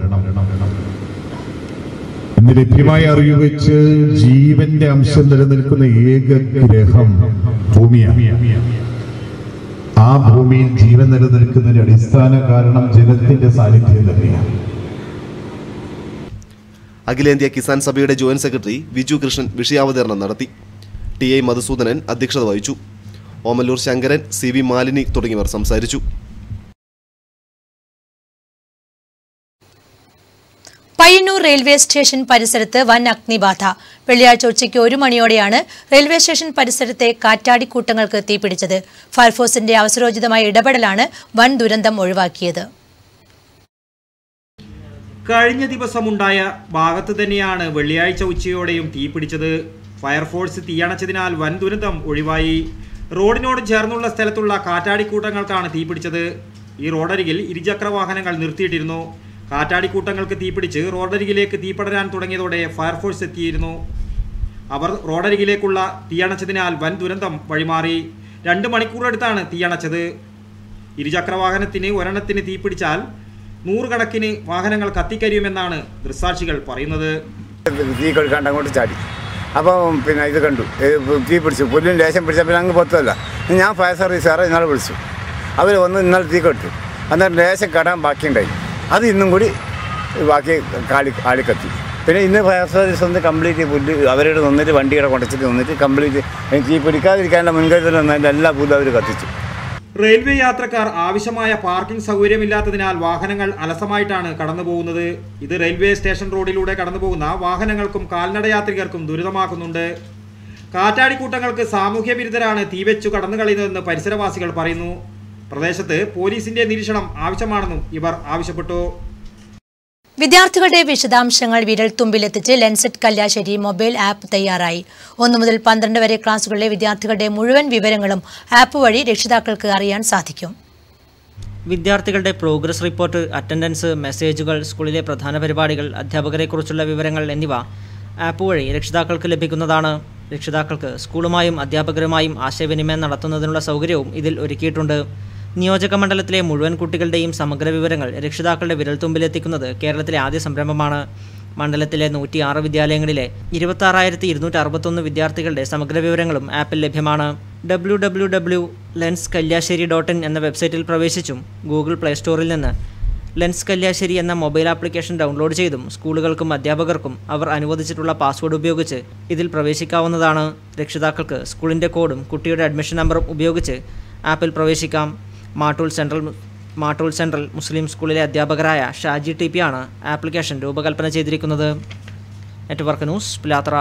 Speaker 11: ഇന്ന് ലഭ്യമായ അറിവ് വെച്ച് ജീവന്റെ അംശം നിലനിൽക്കുന്ന ഏക ഗ്രഹം ഭൂമിയാണ് ആ ഭൂമിയിൽ ജീവൻ നിലനിൽക്കുന്നതിന്റെ അടിസ്ഥാന കാരണം ജലത്തിന്റെ സാന്നിധ്യം തന്നെയാണ്
Speaker 18: അഖിലേന്ത്യാ കിസാൻ സഭയുടെ ജോയിന്റ് സെക്രട്ടറി വിജു കൃഷ്ണൻ വിഷയാവതരണം നടത്തി ടി ഐ മധുസൂദനൻ അധ്യക്ഷത വഹിച്ചു ഓമല്ലൂർ ശങ്കരൻ സി വി മാലിനി തുടങ്ങിയവർ സംസാരിച്ചു
Speaker 7: പയ്യന്നൂർ റെയിൽവേ സ്റ്റേഷൻ പരിസരത്ത് വൻ അഗ്നിബാധ വെള്ളിയാഴ്ച ഉച്ചയ്ക്ക് ഒരു മണിയോടെയാണ് റെയിൽവേ സ്റ്റേഷൻ പരിസരത്തെ കാറ്റാടിക്കൂട്ടങ്ങൾക്ക് തീപിടിച്ചത് ഫയർഫോഴ്സിന്റെ അവസരോചിതമായ ഇടപെടലാണ് വൻ ദുരന്തം ഒഴിവാക്കിയത്
Speaker 19: കഴിഞ്ഞ ദിവസമുണ്ടായ ഭാഗത്ത് തന്നെയാണ് വെള്ളിയാഴ്ച ഉച്ചയോടെയും തീപിടിച്ചത് ഫയർഫോഴ്സ് തീയണച്ചതിനാൽ വൻ ദുരന്തം ഒഴിവായി റോഡിനോട് ചേർന്നുള്ള സ്ഥലത്തുള്ള കാറ്റാടിക്കൂട്ടങ്ങൾക്കാണ് തീപിടിച്ചത് ഈ റോഡരികിൽ ഇരുചക്ര വാഹനങ്ങൾ നിർത്തിയിട്ടിരുന്നു കാറ്റാടിക്കൂട്ടങ്ങൾക്ക് തീപിടിച്ച് റോഡരികിലേക്ക് തീപടരാൻ തുടങ്ങിയതോടെ ഫയർഫോഴ്സ് എത്തിയിരുന്നു അവർ റോഡരികിലേക്കുള്ള തീയണച്ചതിനാൽ വൻ ദുരന്തം വഴിമാറി രണ്ട് മണിക്കൂറെടുത്താണ് തീയണച്ചത് ഇരുചക്ര വാഹനത്തിന് ഒരെണ്ണത്തിന് തീപിടിച്ചാൽ നൂറുകണക്കിന് വാഹനങ്ങൾ കത്തിക്കരിയുമെന്നാണ് ദൃക്സാക്ഷികൾ പറയുന്നത്
Speaker 20: തീ കൊടുക്കാണ്ട് അങ്ങോട്ട് ചാടി അപ്പം പിന്നെ ഇത് കണ്ടു ഇത് തീ പിടിച്ചു പുല്ലും ലേശം പിടിച്ചാൽ പിന്നെ അങ്ങ് പൊത്തല്ല ഞാൻ ഫയർ സർവീസുകാരെ ഇന്നലെ വിളിച്ചു അവർ വന്ന് ഇന്നലെ തീ കെട്ടു അന്നേരം ലേശം കടാൻ ബാക്കിയുണ്ടായി അത് ഇന്നും കൂടി ബാക്കി കാളി ആളി കത്തി പിന്നെ ഇന്ന് ഫയർ സർവീസ് ഒന്ന് കംപ്ലീറ്റ് പുല്ല് അവരോട് നിന്നിട്ട് വണ്ടിയുടെ കൊണ്ടച്ചിട്ട് നിന്നിട്ട് കംപ്ലീറ്റ് തീ പിടിക്കാതിരിക്കാനുള്ള മുൻകരുതൽ വന്നതിൻ്റെ എല്ലാ പുല്ലും അവർ കത്തിച്ചു
Speaker 19: റെയിൽവേ യാത്രക്കാർ ആവശ്യമായ പാർക്കിംഗ് സൗകര്യമില്ലാത്തതിനാൽ വാഹനങ്ങൾ അലസമായിട്ടാണ് കടന്നുപോകുന്നത് ഇത് റെയിൽവേ സ്റ്റേഷൻ റോഡിലൂടെ കടന്നുപോകുന്ന വാഹനങ്ങൾക്കും കാൽനട യാത്രികർക്കും ദുരിതമാക്കുന്നുണ്ട് കാറ്റാടിക്കൂട്ടങ്ങൾക്ക് സാമൂഹ്യ വിരുദ്ധരാണ് തീവെച്ചു കടന്നു കളയുന്നതെന്ന് പരിസരവാസികൾ പറയുന്നു പ്രദേശത്ത് പോലീസിന്റെ നിരീക്ഷണം ആവശ്യമാണെന്നും ഇവർ ആവശ്യപ്പെട്ടു
Speaker 7: വിദ്യാർത്ഥികളുടെ വിശദാംശങ്ങൾ വിരൽത്തുമ്പിലെത്തിച്ച് ലെൻസെറ്റ് കല്യാശ്ശേരി മൊബൈൽ ആപ്പ് തയ്യാറായി ഒന്നു മുതൽ പന്ത്രണ്ട് വരെ ക്ലാസുകളിലെ വിദ്യാർത്ഥികളുടെ മുഴുവൻ വിവരങ്ങളും ആപ്പ് വഴി രക്ഷിതാക്കൾക്ക് അറിയാൻ സാധിക്കും
Speaker 10: വിദ്യാർത്ഥികളുടെ പ്രോഗ്രസ് റിപ്പോർട്ട് അറ്റൻഡൻസ് മെസ്സേജുകൾ സ്കൂളിലെ പ്രധാന പരിപാടികൾ അധ്യാപകരെക്കുറിച്ചുള്ള വിവരങ്ങൾ എന്നിവ ആപ്പ് വഴി രക്ഷിതാക്കൾക്ക് ലഭിക്കുന്നതാണ് രക്ഷിതാക്കൾക്ക് സ്കൂളുമായും അധ്യാപകരുമായും ആശയവിനിമയം നടത്തുന്നതിനുള്ള സൗകര്യവും ഇതിൽ ഒരുക്കിയിട്ടുണ്ട് നിയോജക മണ്ഡലത്തിലെ മുഴുവൻ കുട്ടികളുടെയും സമഗ്ര വിവരങ്ങൾ രക്ഷിതാക്കളുടെ വിരൽത്തുമ്പിലെത്തിക്കുന്നത് കേരളത്തിലെ ആദ്യ സംരംഭമാണ് മണ്ഡലത്തിലെ നൂറ്റി ആറ് വിദ്യാലയങ്ങളിലെ ഇരുപത്താറായിരത്തി ഇരുന്നൂറ്റി അറുപത്തൊന്ന് വിദ്യാർത്ഥികളുടെ സമഗ്ര വിവരങ്ങളും ആപ്പിൽ ലഭ്യമാണ് W W W lens Kalliasseri dot in എന്ന വെബ്സൈറ്റിൽ പ്രവേശിച്ചും ഗൂഗിൾ പ്ലേ സ്റ്റോറിൽ നിന്ന് ലെൻസ് കല്യാശ്ശേരി എന്ന മൊബൈൽ ആപ്ലിക്കേഷൻ ഡൗൺലോഡ് ചെയ്തും സ്കൂളുകൾക്കും അധ്യാപകർക്കും അവർ അനുവദിച്ചിട്ടുള്ള പാസ്വേഡ് ഉപയോഗിച്ച് ഇതിൽ പ്രവേശിക്കാവുന്നതാണ് രക്ഷിതാക്കൾക്ക് സ്കൂളിൻ്റെ കോഡും കുട്ടിയുടെ അഡ്മിഷൻ നമ്പറും ഉപയോഗിച്ച് ആപ്പിൽ പ്രവേശിക്കാം മാട്ടൂൽ സെൻട്രൽ മാട്ടൂൽ സെൻട്രൽ മുസ്ലിം സ്കൂളിലെ അധ്യാപകരായ ഷാജി ടി പി ആണ് ആപ്ലിക്കേഷൻ രൂപകൽപ്പന ചെയ്തിരിക്കുന്നത് നെറ്റ്വർക്ക് ന്യൂസ് പിലാത്ര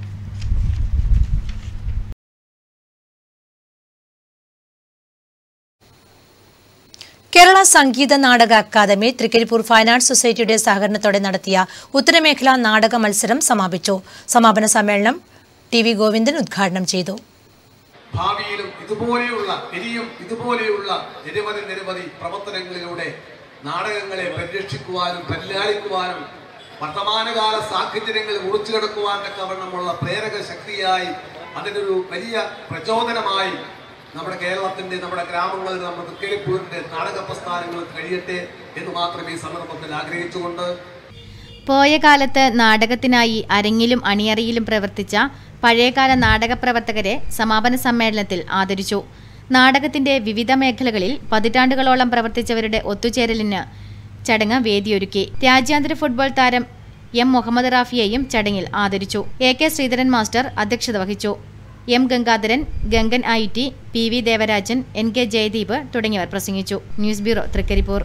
Speaker 7: കേരള സംഗീത നാടക അക്കാദമി തൃക്കരിപ്പൂർ ഫൈനാൻസ് സൊസൈറ്റിയുടെ സഹകരണത്തോടെ നടത്തിയ ഉത്തരമേഖലാ നാടക മത്സരം സമാപിച്ചു സമാപന സമ്മേളനം ടി വി ഗോവിന്ദൻ ഉദ്ഘാടനം ചെയ്തു
Speaker 21: ഭാവിയിലും ഇതുപോലെയുള്ള ഇനിയും ഇതുപോലെയുള്ള നിരവധി നിരവധി പ്രവർത്തനങ്ങളിലൂടെ നാടകങ്ങളെ പരിരക്ഷിക്കുവാനും പരിലാളിക്കുവാനും വർത്തമാനകാല സാഹചര്യങ്ങളിൽ ഉറച്ചു കിടക്കുവാനൊക്കെ വണ്ണമുള്ള പ്രേരക ശക്തിയായി അതിനൊരു വലിയ പ്രചോദനമായി നമ്മുടെ കേരളത്തിന്റെ നമ്മുടെ ഗ്രാമങ്ങളിൽ നമ്മുടെ തൃക്കരിപ്പൂരിന്റെ നാടക പ്രസ്ഥാനങ്ങൾ കഴിയട്ടെ എന്ന് മാത്രമേ ഈ സന്ദർഭത്തിൽ ആഗ്രഹിച്ചുകൊണ്ട്
Speaker 17: പോയ കാലത്ത് നാടകത്തിനായി അരങ്ങിലും അണിയറയിലും പ്രവർത്തിച്ച പഴയകാല നാടക പ്രവർത്തകരെ സമാപന സമ്മേളനത്തിൽ ആദരിച്ചു നാടകത്തിന്റെ വിവിധ മേഖലകളിൽ പതിറ്റാണ്ടുകളോളം പ്രവർത്തിച്ചവരുടെ ഒത്തുചേരലിന് ചടങ്ങ് വേദിയൊരുക്കി രാജ്യാന്തര ഫുട്ബോൾ താരം എം മുഹമ്മദ് റാഫിയെയും ചടങ്ങിൽ ആദരിച്ചു എ കെ ശ്രീധരൻ മാസ്റ്റർ അധ്യക്ഷത വഹിച്ചു M Gangadharan Gangan I T P V Devarajan N K Jayadeep തുടങ്ങിയവർ പ്രസംഗിച്ചു ന്യൂസ് ബ്യൂറോ തൃക്കരിപ്പൂർ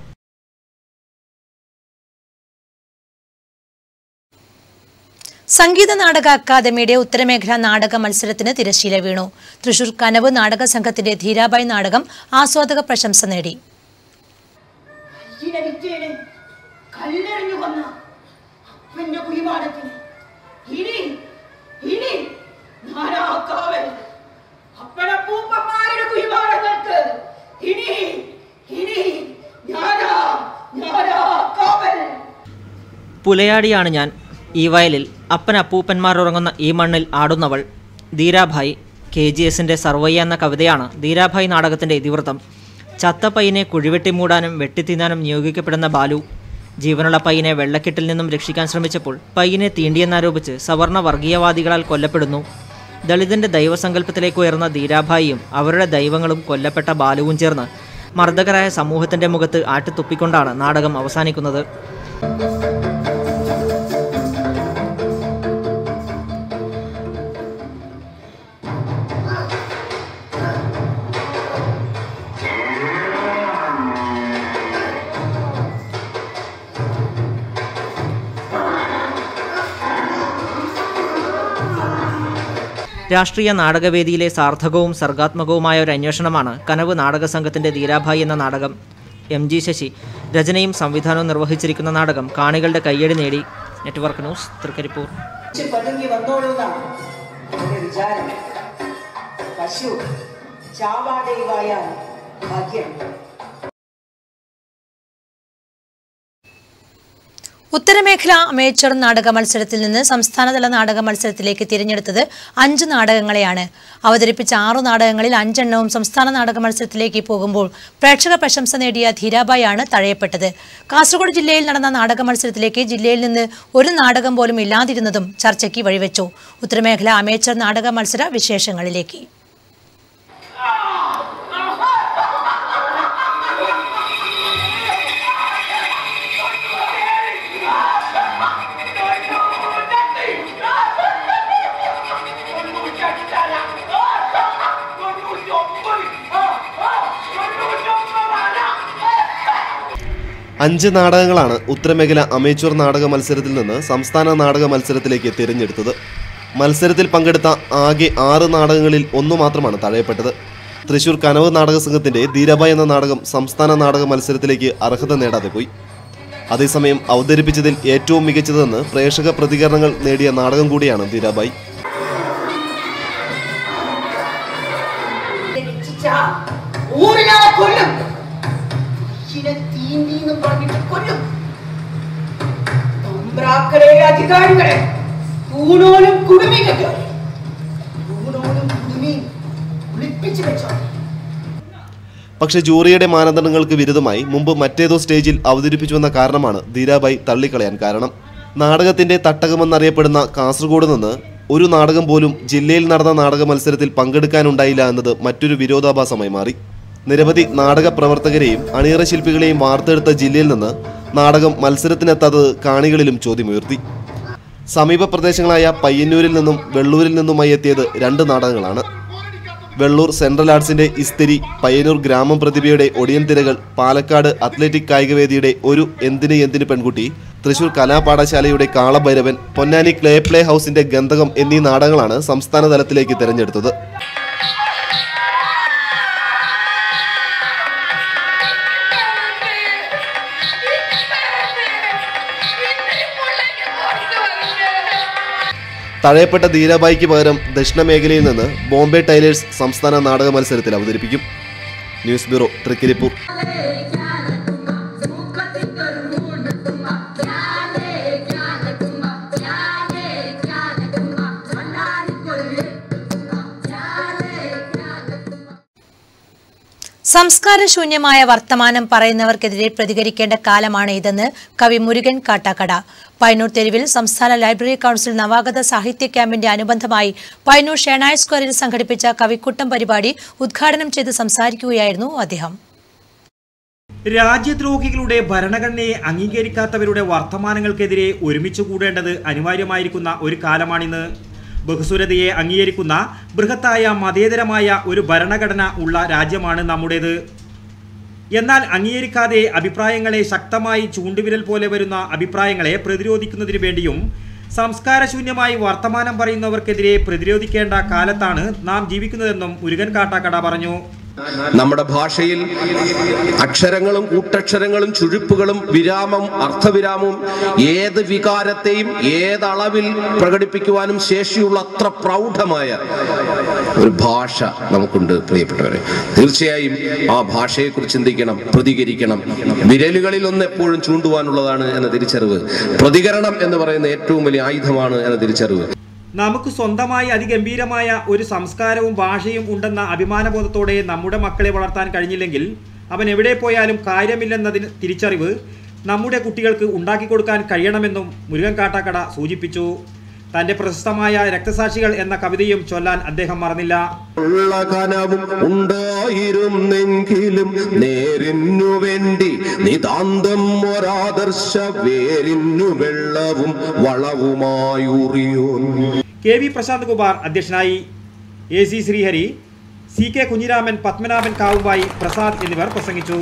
Speaker 7: സംഗീത നാടക അക്കാദമിയുടെ ഉത്തരമേഖലാ നാടക മത്സരത്തിന് തിരശ്ശീല വീണു തൃശൂർ കനവ് നാടക സംഘത്തിന്റെ ധീരാബായി നാടകം ആസ്വാദക പ്രശംസ നേടി
Speaker 9: അയ്യനെ വിറ്റേന് കല്ലെറിഞ്ഞു കൊന്ന അപ്പന്റെ കുഴിമാടത്തിന് ഇനി ഇനി നാനാക്കാവൽ അപ്പനപ്പൂപ്പന്മാരുടെ കുഴിമാടങ്ങൾക്ക് ഇനി ഇനി ഞാനാ ഞാനാ കാവൽ
Speaker 10: പുലയാടിയാണ് ഞാൻ ഈ വയലിൽ അപ്പൻ അപ്പൂപ്പന്മാർ ഉറങ്ങുന്ന ഈ മണ്ണിൽ ആടുന്നവൾ ധീരാഭായ് കെ ജി എസിൻ്റെ സർവയ്യ എന്ന കവിതയാണ് ധീരാഭായ് നാടകത്തിൻ്റെ ഇതിവൃത്തം ചത്ത പയ്യനെ കുഴിവെട്ടി മൂടാനും വെട്ടിത്തിന്നാനും നിയോഗിക്കപ്പെടുന്ന ബാലു ജീവനുള്ള പയ്യനെ വെള്ളക്കെട്ടിൽ നിന്നും രക്ഷിക്കാൻ ശ്രമിച്ചപ്പോൾ പയ്യനെ തീണ്ടിയെന്നാരോപിച്ച് സവർണ വർഗീയവാദികളാൽ കൊല്ലപ്പെടുന്നു ദളിതന്റെ ദൈവസങ്കല്പത്തിലേക്ക് ഉയർന്ന ധീരാഭായിയും അവരുടെ ദൈവങ്ങളും കൊല്ലപ്പെട്ട ബാലുവും ചേർന്ന് മർദ്ദകരായ സമൂഹത്തിന്റെ മുഖത്ത് ആട്ടിത്തുപ്പിക്കൊണ്ടാണ് നാടകം അവസാനിക്കുന്നത് രാഷ്ട്രീയ നാടകവേദിയിലെ സാർത്ഥകവും സർഗാത്മകവുമായ ഒരു അന്വേഷണമാണ് കനവ് നാടക സംഘത്തിന്റെ ധീരാഭായി എന്ന നാടകം എം ജി ശശി രചനയും സംവിധാനവും നിർവഹിച്ചിരിക്കുന്ന നാടകം കാണികളുടെ കയ്യടി നേടി നെറ്റ്വർക്ക് ന്യൂസ് തൃക്കരിപ്പൂർ
Speaker 9: കുറച്ച് പതുങ്ങി വന്നോളൂന്നാണ് എന്റെ വിചാരം പശു ചാവാതെയുവായാൽ ഭാഗ്യം
Speaker 7: ഉത്തരമേഖല അമേച്ചർ നാടക മത്സരത്തിൽ നിന്ന് സംസ്ഥാനതല നാടക മത്സരത്തിലേക്ക് തിരഞ്ഞെടുത്തത് അഞ്ച് നാടകങ്ങളെയാണ് അവതരിപ്പിച്ച ആറു നാടകങ്ങളിൽ അഞ്ചെണ്ണവും സംസ്ഥാന നാടക മത്സരത്തിലേക്ക് പോകുമ്പോൾ പ്രേക്ഷക പ്രശംസ നേടിയ ധീരാബായാണ് തഴയപ്പെട്ടത് കാസർഗോഡ് ജില്ലയിൽ നടന്ന നാടക മത്സരത്തിലേക്ക് ജില്ലയിൽ നിന്ന് ഒരു നാടകം പോലും ഇല്ലാതിരുന്നതും ചർച്ചയ്ക്ക് വഴിവെച്ചു ഉത്തരമേഖല അമേച്ചർ നാടക മത്സര വിശേഷങ്ങളിലേക്ക്
Speaker 9: തൊണ്ണൂറ്റി ഒമ്പത്
Speaker 18: അഞ്ച് നാടകങ്ങളാണ് ഉത്തരമേഖല അമേച്വർ നാടക മത്സരത്തിൽ നിന്ന് സംസ്ഥാന നാടക മത്സരത്തിലേക്ക് തിരഞ്ഞെടുത്തത് മത്സരത്തിൽ പങ്കെടുത്ത ആകെ ആറ് നാടകങ്ങളിൽ ഒന്നു മാത്രമാണ് തഴയപ്പെട്ടത് തൃശൂർ കനവ് നാടക സംഘത്തിന്റെ ധീരബായ് എന്ന നാടകം സംസ്ഥാന നാടക മത്സരത്തിലേക്ക് അർഹത നേടാതെ പോയി അതേസമയം അവതരിപ്പിച്ചതിൽ ഏറ്റവും മികച്ചതെന്ന് പ്രേക്ഷക പ്രതികരണങ്ങൾ നേടിയ നാടകം കൂടിയാണ് ധീരാബായി
Speaker 9: രക്ഷിച്ചാ ഊരിനാളെ കൊല്ലും ഇച്ചിനെ തീണ്ടീന്ന് പറഞ്ഞിട്ട് കൊല്ലും തമ്പ്രാക്കളെ അധികാരികളെ തൂണോലും കുടുമി കെട്ടോ തൂണോലും കുടുമിയും ഒളിപ്പിച്ചു വെച്ചോ
Speaker 18: പക്ഷേ ജൂറിയുടെ മാനദണ്ഡങ്ങൾക്ക് വിരുദ്ധമായി മുമ്പ് മറ്റേതോ സ്റ്റേജിൽ അവതരിപ്പിച്ചുവെന്ന കാരണമാണ് ധീരാബായി തള്ളിക്കളയാൻ കാരണം നാടകത്തിന്റെ തട്ടകമെന്നറിയപ്പെടുന്ന കാസർഗോഡ് നിന്ന് ഒരു നാടകം പോലും ജില്ലയിൽ നടന്ന നാടക മത്സരത്തിൽ പങ്കെടുക്കാനുണ്ടായില്ല എന്നത് മറ്റൊരു വിരോധാഭാസമായി മാറി നിരവധി നാടക പ്രവർത്തകരെയും അണിയറ ശില്പികളെയും വാർത്തെടുത്ത ജില്ലയിൽ നിന്ന് നാടകം മത്സരത്തിനെത്താത്തത് കാണികളിലും ചോദ്യമുയർത്തി സമീപ പ്രദേശങ്ങളായ പയ്യന്നൂരിൽ നിന്നും വെള്ളൂരിൽ നിന്നുമായി എത്തിയത് രണ്ട് നാടകങ്ങളാണ് വെള്ളൂർ സെൻട്രൽ ആർട്സിന്റെ ഇസ്തിരി പയ്യന്നൂർ ഗ്രാമം പ്രതിഭയുടെ ഒടിയൻ തിരകൾ പാലക്കാട് അത്ലറ്റിക് കായികവേദിയുടെ ഒരു എന്തിന് എന്തിന് പെൺകുട്ടി തൃശൂർ കലാപാഠശാലയുടെ കാളഭൈരവൻ പൊന്നാനി ക്ലേ പ്ലേ ഹൗസിന്റെ ഗന്ധകം എന്നീ നാടകങ്ങളാണ് സംസ്ഥാന തലത്തിലേക്ക് തിരഞ്ഞെടുത്തത് തഴയപ്പെട്ട ധീരാബായിക്ക് പകരം ദക്ഷിണ മേഖലയിൽ നിന്ന് ബോംബെ ടൈലേഴ്സ് സംസ്ഥാന നാടക മത്സരത്തിൽ അവതരിപ്പിക്കും ന്യൂസ് ബ്യൂറോ തൃക്കരിപ്പൂർ
Speaker 7: സംസ്കാരശൂന്യമായ വർത്തമാനം പറയുന്നവർക്കെതിരെ പ്രതികരിക്കേണ്ട കാലമാണ് ഇതെന്ന് കവി മുരുകൻ കാട്ടാക്കട പൈനൂർ തെരുവിൽ സംസ്ഥാന ലൈബ്രറി കൌൺസിൽ നവാഗത സാഹിത്യ ക്യാമ്പിന്റെ അനുബന്ധമായി പൈനൂർ ഷെനായ് സ്ക്വയറിൽ സംഘടിപ്പിച്ച കവിക്കൂട്ടം പരിപാടി ഉദ്ഘാടനം ചെയ്ത് സംസാരിക്കുകയായിരുന്നു അദ്ദേഹം
Speaker 19: രാജ്യദ്രോഹികളുടെ ഭരണഘടനയെ അംഗീകരിക്കാത്തവരുടെ വർത്തമാനങ്ങൾക്കെതിരെ ഒരുമിച്ച് കൂടേണ്ടത് അനിവാര്യമായിരിക്കുന്ന ഒരു കാലമാണിന്ന് ബഹുസ്വരതയെ അംഗീകരിക്കുന്ന ബൃഹത്തായ മതേതരമായ ഒരു ഭരണഘടന ഉള്ള രാജ്യമാണ് നമ്മുടേത് എന്നാൽ അംഗീകരിക്കാതെ അഭിപ്രായങ്ങളെ ശക്തമായി ചൂണ്ടുവിരൽ പോലെ വരുന്ന അഭിപ്രായങ്ങളെ പ്രതിരോധിക്കുന്നതിന് വേണ്ടിയും സംസ്കാരശൂന്യമായി വർത്തമാനം പറയുന്നവർക്കെതിരെ പ്രതിരോധിക്കേണ്ട കാലത്താണ് നാം ജീവിക്കുന്നതെന്നും മുരുകൻ കാട്ടാക്കട പറഞ്ഞു
Speaker 1: നമ്മുടെ ഭാഷയിൽ അക്ഷരങ്ങളും കൂട്ടക്ഷരങ്ങളും ചുഴിപ്പുകളും വിരാമം അർത്ഥവിരാമവും ഏത് വികാരത്തെയും ഏതളവിൽ പ്രകടിപ്പിക്കുവാനും ശേഷിയുള്ള അത്ര പ്രൗഢമായ ഒരു ഭാഷ നമുക്കുണ്ട് പ്രിയപ്പെട്ടവരെ തീർച്ചയായും ആ ഭാഷയെക്കുറിച്ച് ചിന്തിക്കണം പ്രതികരിക്കണം വിരലുകളിൽ ഒന്ന് എപ്പോഴും ചൂണ്ടുവാനുള്ളതാണ് എന്ന തിരിച്ചറിവ് പ്രതികരണം എന്ന് പറയുന്ന ഏറ്റവും വലിയ ആയുധമാണ് എന്ന തിരിച്ചറിവ്
Speaker 19: നമുക്ക് സ്വന്തമായി അതിഗംഭീരമായ ഒരു സംസ്കാരവും ഭാഷയും ഉണ്ടെന്ന അഭിമാനബോധത്തോടെ നമ്മുടെ മക്കളെ വളർത്താൻ കഴിഞ്ഞില്ലെങ്കിൽ അവൻ എവിടെ പോയാലും കാര്യമില്ലെന്നതിന് തിരിച്ചറിവ് നമ്മുടെ കുട്ടികൾക്ക് ഉണ്ടാക്കിക്കൊടുക്കാൻ കഴിയണമെന്നും മുരുകൻ കാട്ടാക്കട സൂചിപ്പിച്ചു തന്റെ പ്രശസ്തമായ രക്തസാക്ഷികൾ എന്ന കവിതയും ചൊല്ലാൻ അദ്ദേഹം മറന്നില്ല
Speaker 1: ഉള്ള കനവും ഉണ്ടായിരുന്നെങ്കിലും നേരിന്നു വേണ്ടി നിതാന്തം ഒരാദർശ വേരിന്നു വെള്ളവും വളവുമായുറിയോൻ
Speaker 19: കെ വി പ്രശാന്ത് കുമാർ അധ്യക്ഷനായി A C Sreehari C K Kunhiraman Padmanabhan Kavuvayi Prasad എന്നിവർ പ്രസംഗിച്ചു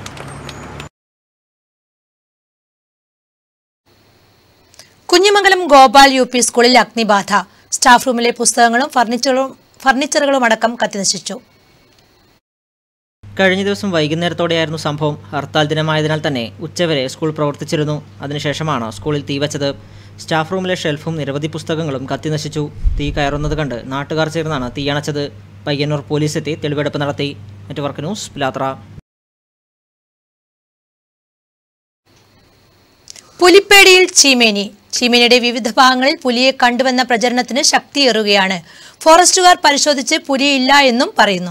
Speaker 7: കുഞ്ഞിമംഗലം ഗോപാൽ യു പി സ്കൂളിൽ അഗ്നിബാധ സ്റ്റാഫ് റൂമിലെ പുസ്തകങ്ങളും ഫർണിച്ചറുകളും ഫർണിച്ചറുകളും അടക്കം കത്തിനശിച്ചു
Speaker 10: കഴിഞ്ഞ ദിവസം വൈകുന്നേരത്തോടെയായിരുന്നു സംഭവം ഹർത്താൽ ദിനമായതിനാൽ തന്നെ ഉച്ചവരെ സ്കൂൾ പ്രവർത്തിച്ചിരുന്നു അതിനുശേഷമാണ് സ്കൂളിൽ തീവച്ചത് സ്റ്റാഫ് റൂമിലെ ഷെൽഫും നിരവധി പുസ്തകങ്ങളും കത്തിനശിച്ചു തീ കയറുന്നത് കണ്ട് നാട്ടുകാർ ചേർന്നാണ് തീയണച്ചത് പയ്യന്നൂർ പോലീസ് എത്തി തെളിവെടുപ്പ് നടത്തി നെറ്റ്വർക്ക് ന്യൂസ് പിലാത്ര
Speaker 7: പുലിപ്പേടിയിൽ ചീമേനി ചീമേനിയുടെ വിവിധ ഭാഗങ്ങളിൽ പുലിയെ കണ്ടുവെന്ന പ്രചരണത്തിന് ശക്തിയേറുകയാണ് ഫോറസ്റ്റുകാർ പരിശോധിച്ച് പുലിയില്ല എന്നും പറയുന്നു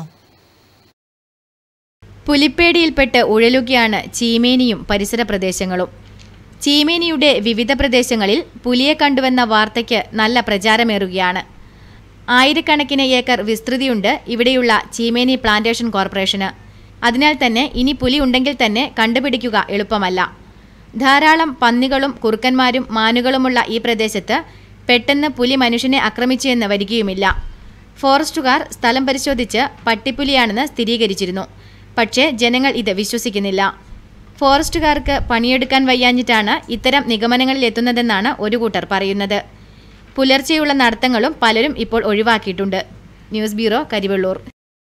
Speaker 17: പുലിപ്പേടിയിൽപ്പെട്ട് ഉഴലുകയാണ് ചീമേനിയും പരിസര പ്രദേശങ്ങളും ചീമേനിയുടെ വിവിധ പ്രദേശങ്ങളിൽ പുലിയെ കണ്ടുവെന്ന വാർത്തയ്ക്ക് നല്ല പ്രചാരമേറുകയാണ് ആയിരക്കണക്കിന് ഏക്കർ വിസ്തൃതിയുണ്ട് ഇവിടെയുള്ള ചീമേനി പ്ലാന്റേഷൻ കോർപ്പറേഷന് അതിനാൽ തന്നെ ഇനി പുലി ഉണ്ടെങ്കിൽ തന്നെ കണ്ടുപിടിക്കുക എളുപ്പമല്ല ധാരാളം പന്നികളും കുറുക്കന്മാരും മാനുകളുമുള്ള ഈ പ്രദേശത്ത് പെട്ടെന്ന് പുലി മനുഷ്യനെ ആക്രമിച്ചു എന്ന് വരികയുമില്ല ഫോറസ്റ്റുകാർ സ്ഥലം പരിശോധിച്ച് പട്ടിപ്പുലിയാണെന്ന് സ്ഥിരീകരിച്ചിരുന്നു പക്ഷേ ജനങ്ങൾ ഇത് വിശ്വസിക്കുന്നില്ല ഫോറസ്റ്റുകാർക്ക് പണിയെടുക്കാൻ വയ്യാഞ്ഞിട്ടാണ് ഇത്തരം നിഗമനങ്ങളിൽ എത്തുന്നതെന്നാണ് ഒരു കൂട്ടർ പറയുന്നത് പുലർച്ചെയുള്ള നടത്തങ്ങളും പലരും ഇപ്പോൾ ഒഴിവാക്കിയിട്ടുണ്ട് ന്യൂസ് ബ്യൂറോ കരിവെള്ളൂർ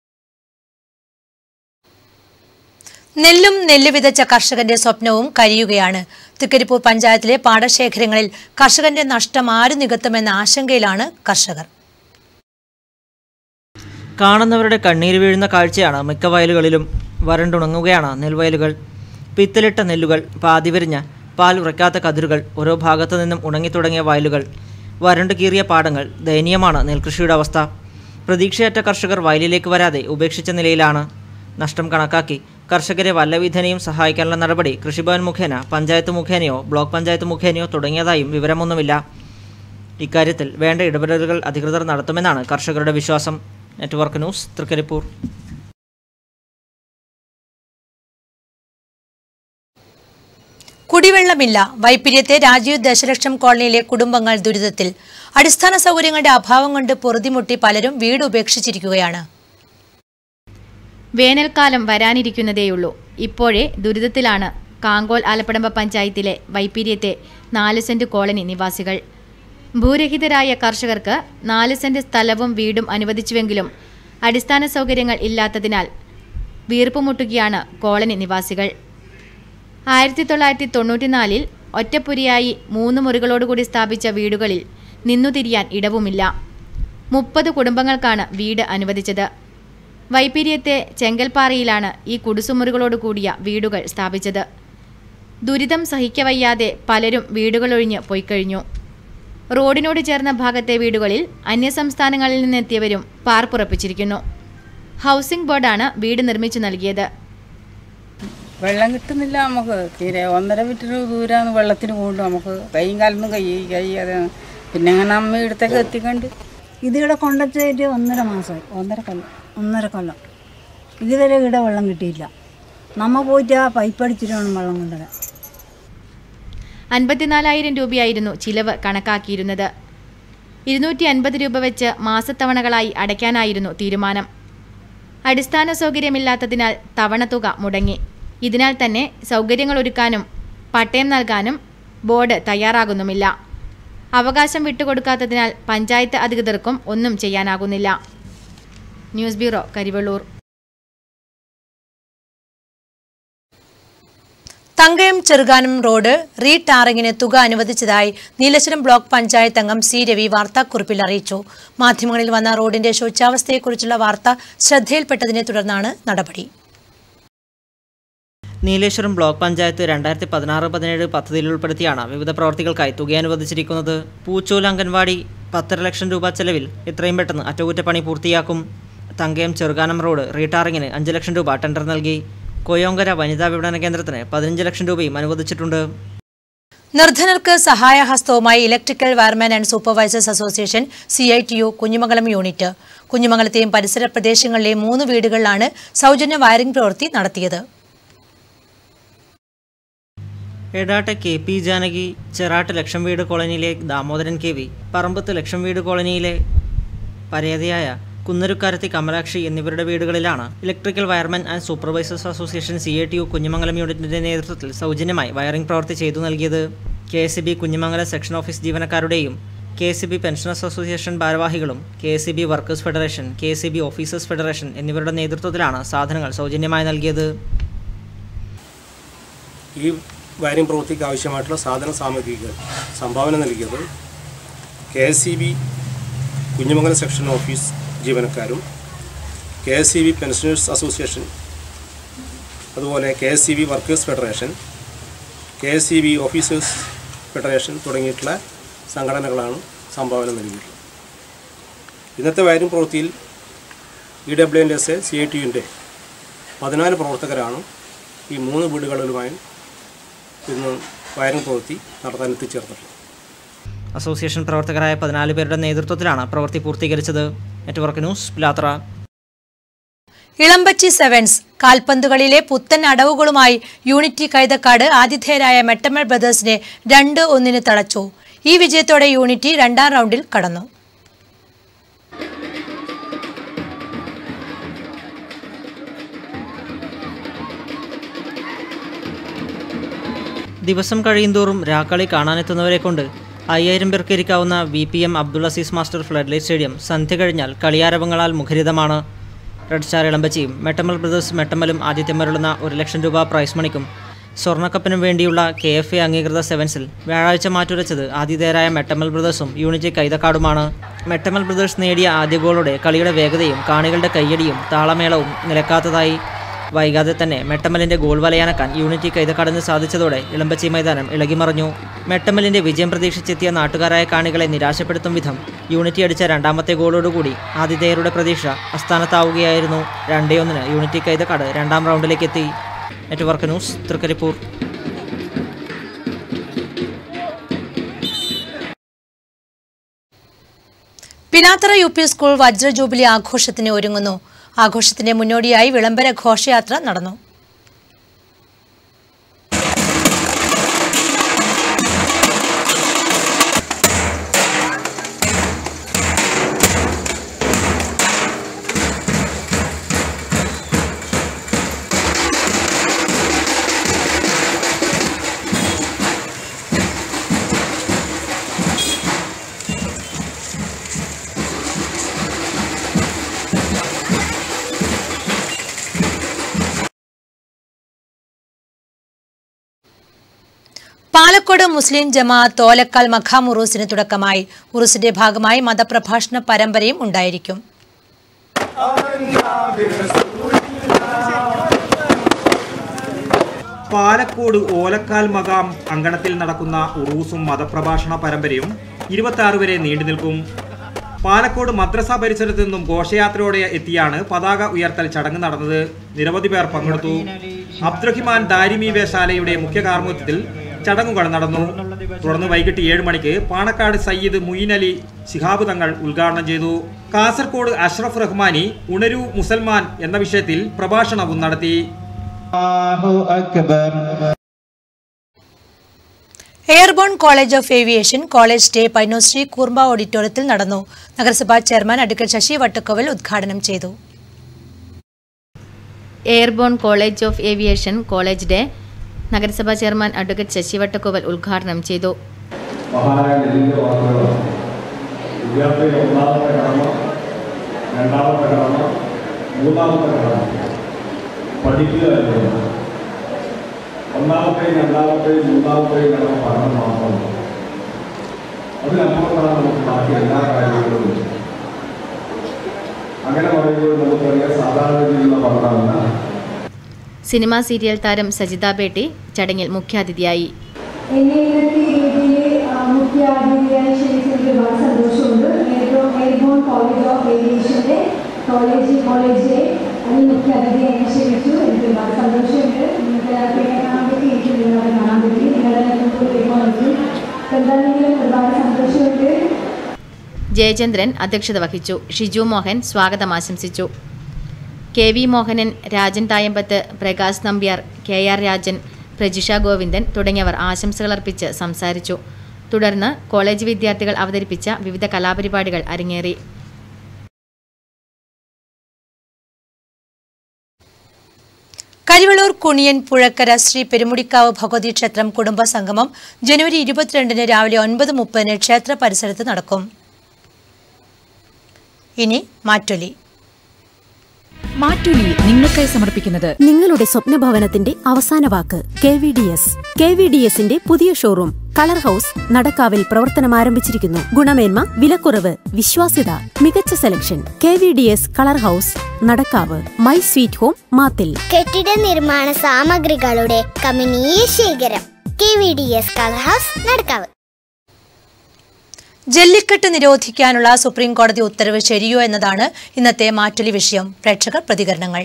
Speaker 7: നെല്ലും നെല്ല് വിതച്ച കർഷകന്റെ സ്വപ്നവും കരിയുകയാണ് തൃക്കരിപ്പൂർ പഞ്ചായത്തിലെ പാടശേഖരങ്ങളിൽ കർഷകന്റെ നഷ്ടം ആര് നികത്തുമെന്ന ആശങ്കയിലാണ് കർഷകർ
Speaker 10: കാണുന്നവരുടെ കണ്ണീര് വീഴുന്ന കാഴ്ചയാണ് മിക്ക വയലുകളിലും വരണ്ടുണങ്ങുകയാണ് നെൽവയലുകൾ പിത്തലിട്ട നെല്ലുകൾ പാതിവിരിഞ്ഞ പാൽ ഉറയ്ക്കാത്ത കതിരുകൾ ഓരോ ഭാഗത്തു നിന്നും ഉണങ്ങിത്തുടങ്ങിയ വയലുകൾ വരണ്ടു കീറിയ പാടങ്ങൾ ദയനീയമാണ് നെൽകൃഷിയുടെ അവസ്ഥ പ്രതീക്ഷയറ്റ കർഷകർ വയലിലേക്ക് വരാതെ ഉപേക്ഷിച്ച നിലയിലാണ് നഷ്ടം കണക്കാക്കി കർഷകരെ വല്ലവിധനെയും സഹായിക്കാനുള്ള നടപടി കൃഷിഭവൻ മുഖേന പഞ്ചായത്ത് മുഖേനയോ ബ്ലോക്ക് പഞ്ചായത്ത് മുഖേനയോ തുടങ്ങിയതായും വിവരമൊന്നുമില്ല ഇക്കാര്യത്തിൽ വേണ്ട ഇടപെടലുകൾ അധികൃതർ നടത്തുമെന്നാണ് കർഷകരുടെ വിശ്വാസം നെറ്റ്വർക്ക് ന്യൂസ് തൃക്കരിപ്പൂർ
Speaker 7: കുടിവെള്ളമില്ല വൈപ്പിര്യത്തെ രാജീവ് ദശലക്ഷം കോളനിയിലെ കുടുംബങ്ങൾ ദുരിതത്തിൽ അടിസ്ഥാന സൗകര്യങ്ങളുടെ അഭാവം കൊണ്ട് പൊറുതിമുട്ടി പലരും വീട് ഉപേക്ഷിച്ചിരിക്കുകയാണ്
Speaker 17: വേനൽക്കാലം വരാനിരിക്കുന്നതേയുള്ളൂ ഇപ്പോഴേ ദുരിതത്തിലാണ് കാങ്കോൽ ആലപ്പടമ്പ പഞ്ചായത്തിലെ വൈപ്പിര്യത്തെ നാല് സെന്റ് കോളനി നിവാസികൾ ഭൂരഹിതരായ കർഷകർക്ക് നാല് സെന്റ് സ്ഥലവും വീടും അനുവദിച്ചുവെങ്കിലും അടിസ്ഥാന സൗകര്യങ്ങൾ ഇല്ലാത്തതിനാൽ വീർപ്പുമുട്ടുകയാണ് കോളനി നിവാസികൾ ആയിരത്തി തൊള്ളായിരത്തി തൊണ്ണൂറ്റിനാലിൽ ഒറ്റപ്പുരിയായി മൂന്ന് മുറികളോടുകൂടി സ്ഥാപിച്ച വീടുകളിൽ നിന്നുതിരിയാൻ ഇടവുമില്ല മുപ്പത് കുടുംബങ്ങൾക്കാണ് വീട് അനുവദിച്ചത് വൈപ്പിര്യത്തെ ചെങ്കൽപ്പാറയിലാണ് ഈ കുടിസുമുറികളോട് കൂടിയ വീടുകൾ സ്ഥാപിച്ചത് ദുരിതം സഹിക്കവയ്യാതെ പലരും വീടുകളൊഴിഞ്ഞ് പോയിക്കഴിഞ്ഞു റോഡിനോട് ചേർന്ന ഭാഗത്തെ വീടുകളിൽ അന്യസംസ്ഥാനങ്ങളിൽ നിന്നെത്തിയവരും പാർപ്പുറപ്പിച്ചിരിക്കുന്നു ഹൗസിംഗ് ബോർഡാണ് വീട് നിർമ്മിച്ചു നൽകിയത്
Speaker 2: വെള്ളം കിട്ടുന്നില്ല നമുക്ക് തീരെ ഒന്നര മീറ്റർ ദൂരമാണ് വെള്ളത്തിന് പോകുന്നുണ്ട് നമുക്ക് കൈയും കാലൊന്നും കൈ കൈ അത് പിന്നെ അങ്ങനെ അമ്മ ഇടത്തേക്ക് എത്തിക്കണ്ട്
Speaker 22: ഇതിവിടെ കൊണ്ടെത്തിയിട്ട് ഒന്നര മാസമായി ഒന്നര കൊല്ലം ഒന്നര കൊല്ലം ഇതുവരെ ഇവിടെ വെള്ളം കിട്ടിയില്ല നമ്മ പോയിട്ട് ആ പൈപ്പ് അടിച്ചിട്ട് വേണം വെള്ളം കൊണ്ടുവരാൻ
Speaker 17: അൻപത്തിനാലായിരം രൂപയായിരുന്നു ചിലവ് കണക്കാക്കിയിരുന്നത് ഇരുന്നൂറ്റി അൻപത് രൂപ വെച്ച് മാസത്തവണകളായി അടയ്ക്കാനായിരുന്നു തീരുമാനം അടിസ്ഥാന സൗകര്യമില്ലാത്തതിനാൽ തവണ തുക മുടങ്ങി ഇതിനാൽ തന്നെ സൗകര്യങ്ങൾ ഒരുക്കാനും പട്ടയം നൽകാനും ബോർഡ് തയ്യാറാകുന്നുമില്ല അവകാശം വിട്ടുകൊടുക്കാത്തതിനാൽ പഞ്ചായത്ത് അധികൃതർക്കും ഒന്നും ചെയ്യാനാകുന്നില്ല news bureau Karivellur
Speaker 7: Thankayam Cherukanam road റീടാറിങ്ങിന് തുക അനുവദിച്ചതായി നീലശ്വരം ബ്ലോക്ക് പഞ്ചായത്ത് അംഗം സി രവി വാർത്താക്കുറിപ്പിൽ അറിയിച്ചു മാധ്യമങ്ങളിൽ വന്ന റോഡിന്റെ ശോച്യാവസ്ഥയെക്കുറിച്ചുള്ള വാർത്ത ശ്രദ്ധയിൽപ്പെട്ടതിനെ തുടർന്നാണ് നടപടി
Speaker 10: നീലേശ്വരം ബ്ലോക്ക് പഞ്ചായത്ത് രണ്ടായിരത്തി പതിനാറ് പതിനേഴ് പദ്ധതിയിൽ ഉൾപ്പെടുത്തിയാണ് വിവിധ പ്രവർത്തികൾക്കായി തുക അനുവദിച്ചിരിക്കുന്നത് പൂച്ചോൽ അംഗൻവാടി പത്തര ലക്ഷം രൂപ ചെലവിൽ എത്രയും പെട്ടെന്ന് അറ്റകുറ്റപ്പണി പൂർത്തിയാക്കും തങ്കയം ചെറുകാനം റോഡ് റീടാറിങ്ങിന് അഞ്ച് ലക്ഷം രൂപ ടെൻഡർ നൽകി കൊയോങ്കര വനിതാ വിപണന കേന്ദ്രത്തിന് പതിനഞ്ച് ലക്ഷം രൂപയും അനുവദിച്ചിട്ടുണ്ട്
Speaker 7: നിർധനർക്ക് സഹായഹസ്തവുമായി electrical wireman and supervisors association C I T U Kunhimangalam unit കുഞ്ഞുമംഗലത്തെയും പരിസര പ്രദേശങ്ങളിലെയും മൂന്ന് വീടുകളിലാണ് സൗജന്യ വയറിംഗ് പ്രവൃത്തി നടത്തിയത്
Speaker 10: എടാട്ടെ കെ പി ജാനകി ചെറാട്ട് ലക്ഷം വീട് കോളനിയിലെ ദാമോദരൻ കെ വി പറമ്പത്ത് ലക്ഷം വീട് കോളനിയിലെ പരേതയായ കുന്നരുക്കാരത്തി കമലാക്ഷി എന്നിവരുടെ വീടുകളിലാണ് electrical wireman and supervisors association C A T U Kunhimangalam യൂണിറ്റിന്റെ നേതൃത്വത്തിൽ സൗജന്യമായി വയറിംഗ് പ്രവൃത്തി ചെയ്തു നൽകിയത് K S B Kunhimangalam section office ജീവനക്കാരുടെയും K S B pensioners association ഭാരവാഹികളും K S B workers federation K S B officers federation എന്നിവരുടെ നേതൃത്വത്തിലാണ് സാധനങ്ങൾ സൗജന്യമായി നൽകിയത്
Speaker 23: ഈ വയറിംഗ് പ്രവൃത്തിക്ക് ആവശ്യമായിട്ടുള്ള സാധന സാമഗ്രികൾ സംഭാവന നൽകിയത് K S C B Kunhimangalam section office ജീവനക്കാരും K S C B pensioners association അതുപോലെ K S C B workers federation K S C B officers federation തുടങ്ങിയിട്ടുള്ള സംഘടനകളാണ് സംഭാവന നൽകിയിട്ടുള്ളത് ഇന്നത്തെ വയറിംഗ് പ്രവൃത്തിയിൽ E W N S A C I T യുവിൻ്റെ പതിനാല് പ്രവർത്തകരാണ് ഈ മൂന്ന് വീടുകളിലുമായി ഇന്ന് വയറിംഗ് പ്രവൃത്തി നടത്താൻ എത്തിച്ചേർന്നിട്ടുള്ളത്
Speaker 10: അസോസിയേഷൻ പ്രവർത്തകരായ പതിനാല് പേരുടെ നേതൃത്വത്തിലാണ് പ്രവൃത്തി പൂർത്തീകരിച്ചത് network news Pilathara
Speaker 7: Elambachi sevens കാൽപന്തുകളിലെ പുത്തൻ അടവുകളുമായി യൂണിറ്റി കൈതക്കാട് ആതിഥേയരായ മെട്ടമൽ ബ്രദേഴ്സിനെ രണ്ട് ഒന്നിന് തളച്ചു ഈ വിജയത്തോടെ യൂണിറ്റി രണ്ടാം റൗണ്ടിൽ കടന്നു
Speaker 10: ദിവസം കഴിയുന്തോറും രാക്കളി കാണാനെത്തുന്നവരെ കൊണ്ട് അയ്യായിരം പേർക്ക് ഇരിക്കാവുന്ന V P M Abdul Azeez master flood light stadium സന്ധ്യ കഴിഞ്ഞാൽ കളിയാരവങ്ങളാൽ മുഖരിതമാണ് റെഡ് സ്റ്റാർ ഇളമ്പച്ചിയും മെട്ടമൽ ബ്രദേഴ്സ് മെട്ടമലും ആദിത്യമരുളുന്ന ഒരു ലക്ഷം രൂപ പ്രൈസ് മണിക്കും സ്വർണ്ണക്കപ്പിനും വേണ്ടിയുള്ള കെ എഫ് എ അംഗീകൃത സെവൻസിൽ വ്യാഴാഴ്ച മാറ്റുരച്ചത് ആതിഥേയരായ മെട്ടമൽ ബ്രദേഴ്സും യൂണിറ്റി കൈതക്കാടുമാണ് മെട്ടമൽ ബ്രദേഴ്സ് നേടിയ ആദ്യ ഗോളോടെ കളിയുടെ വേഗതയും കാണികളുടെ കയ്യടിയും താളമേളവും നിലക്കാത്തതായി വൈകാതെ തന്നെ മെട്ടമലിന്റെ ഗോൾ വലയാനക്കാൻ യൂണിറ്റി കൈതക്കാടിന് സാധിച്ചതോടെ ഇളമ്പച്ചി മൈതാനം ഇളകിമറിഞ്ഞു മെട്ടമലിന്റെ വിജയം പ്രതീക്ഷിച്ചെത്തിയ നാട്ടുകാരായ കാണികളെ നിരാശപ്പെടുത്തും വിധം യൂണിറ്റി അടിച്ച രണ്ടാമത്തെ ഗോളോടുകൂടി ആതിഥേയരുടെ പ്രതീക്ഷ അസ്ഥാനത്താവുകയായിരുന്നു രണ്ടേ ഒന്നിന് യൂണിറ്റി കൈതക്കാട് രണ്ടാം റൗണ്ടിലേക്ക് എത്തി network news Trikaripur
Speaker 7: Pilathara U P school വജ്ര ജൂബിലി ആഘോഷത്തിന് ഒരുങ്ങുന്നു ആഘോഷത്തിന്റെ മുന്നോടിയായി വിളംബര ഘോഷയാത്ര നടന്നു പാലക്കോട് മുസ്ലിം ജമാഅത്ത് ഓലക്കാൽ മഖാം ഉറൂസിന് തുടക്കമായി ഉറൂസിന്റെ ഭാഗമായി മതപ്രഭാഷണ പരമ്പരയും ഉണ്ടായിരിക്കും
Speaker 19: പാലക്കോട് ഓലക്കാൽ മകാം അങ്കണത്തിൽ നടക്കുന്ന ഉറൂസും മതപ്രഭാഷണ പരമ്പരയും ഇരുപത്തി ആറ് വരെ നീണ്ടു നിൽക്കും പാലക്കോട് മദ്രസ പരിസരത്ത് നിന്നും ഘോഷയാത്രയോടെ എത്തിയാണ് പതാക ഉയർത്തൽ ചടങ്ങ് നടന്നത് നിരവധി പേർ പങ്കെടുത്തു അബ്ദുറഹിമാൻ ദാരിമി വേശാലയുടെ മുഖ്യ കാർമ്മികത്വത്തിൽ ചടങ്ങുകൾ നടന്നു തുടർന്ന് വൈകിട്ട് ഏഴ് മണിക്ക് പാണക്കാട് സയ്യിദ് മുയിൻ അലി ശിഹാബ് തങ്ങൾ ഉദ്ഘാടനം ചെയ്തു കാസർകോട് അഷ്റഫ് റഹ്മാനി ഉണരു മുസൽമാൻ എന്ന വിഷയത്തിൽ പ്രഭാഷണവും നടത്തി
Speaker 7: airborne college of aviation college day പൈനോശ്രീ കൂർമ്പ ഓഡിറ്റോറിയത്തിൽ നടന്നു നഗരസഭാ ചെയർമാൻ അഡ്വക്കേറ്റ് ശശി വട്ടക്കോവൽ ഉദ്ഘാടനം ചെയ്തു
Speaker 17: airborne college of aviation college day നഗരസഭാ ചെയർമാൻ അഡ്വക്കേറ്റ് ശശി വട്ടക്കോവൽ ഉദ്ഘാടനം ചെയ്തു
Speaker 3: മഹാനായ നെല്ലിൻ്റെ വാക്കുകളാണ് വിദ്യാർത്ഥി ഒന്നാമത്തെ കടമ രണ്ടാമത്തെ കടമ മൂന്നാമത്തെ കടമ പഠിക്കുക എന്നുള്ളത് ഒന്നാമത്തെയും രണ്ടാമത്തെയും മൂന്നാമത്തെയും കടമ പഠനം മാത്രമാണ് അതിനപ്പുറത്താണ് നമുക്ക് ബാക്കി എല്ലാ കാര്യങ്ങളും അങ്ങനെ പറയുമ്പോൾ നമുക്കറിയാം സാധാരണ രീതിയിലുള്ള പഠനമല്ല
Speaker 17: സിനിമാ സീരിയൽ താരം സജിത ബേട്ടി ചടങ്ങിൽ മുഖ്യാതിഥിയായി
Speaker 4: എന്നെ ഇന്നത്തെ വേദിയിൽ മുഖ്യ അതിഥിയായി ക്ഷണിച്ചതിൽ ഒരുപാട് സന്തോഷമുണ്ട് എയർബോൺ എയർബോൺ കോളേജ് ഓഫ് ഏവിയേഷൻ്റെ കോളേജ് കോളേജ് ഡേ അതിൽ മുഖ്യ അതിഥിയെ എന്നെ ക്ഷണിച്ചു എനിക്ക് ഒരുപാട് സന്തോഷമുണ്ട് നിങ്ങൾക്ക് എന്നെ കാണാൻ പറ്റി എനിക്ക് നിങ്ങളെ കാണാൻ പറ്റി നിങ്ങളുടെ മുമ്പിൽ വരുമ്പോൾ എനിക്ക് എന്താണെങ്കിലും ഒരുപാട് സന്തോഷമുണ്ട്
Speaker 17: ജയചന്ദ്രൻ അധ്യക്ഷത വഹിച്ചു ഷിജു മോഹൻ സ്വാഗതം ആശംസിച്ചു K V Mohanan Rajan Thayambath Prakash Nambiar K R Rajan Prajisha Govindan തുടങ്ങിയവർ ആശംസകൾ അർപ്പിച്ച് സംസാരിച്ചു തുടർന്ന് കോളേജ് വിദ്യാർത്ഥികൾ അവതരിപ്പിച്ച വിവിധ കലാപരിപാടികൾ അരങ്ങേറി
Speaker 7: കരിവള്ളൂർ കുണിയൻ പുഴക്കര ശ്രീ പെരുമുടിക്കാവ് ഭഗവതി ക്ഷേത്രം കുടുംബ സംഗമം ജനുവരി ഇരുപത്തിരണ്ടിന് രാവിലെ ഒൻപത് മുപ്പതിന് ക്ഷേത്ര പരിസരത്ത് നടക്കും ഇനി മാറ്റൊലി
Speaker 5: മാറ്റൊലി നിങ്ങൾക്കായി സമർപ്പിക്കുന്നത്
Speaker 24: നിങ്ങളുടെ സ്വപ്ന ഭവനത്തിന്റെ അവസാന വാക്ക് K V D S K V D എസിന്റെ പുതിയ ഷോറൂം കളർ ഹൗസ് നടക്കാവിൽ പ്രവർത്തനം ആരംഭിച്ചിരിക്കുന്നു ഗുണമേന്മ വിലക്കുറവ് വിശ്വാസ്യത മികച്ച selection K V D S colour house Nadakkavu my sweet home Mathil
Speaker 25: കെട്ടിട നിർമ്മാണ സാമഗ്രികളുടെ കമനീയ ശേഖരം K V D S colour house Nadakkavu
Speaker 7: Jallikattu നിരോധിക്കാനുള്ള സുപ്രീം കോടതി ഉത്തരവ് ശരിയോ എന്നതാണ് ഇന്നത്തെ മാറ്റൊലി വിഷയം പ്രേക്ഷകർ പ്രതികരണങ്ങൾ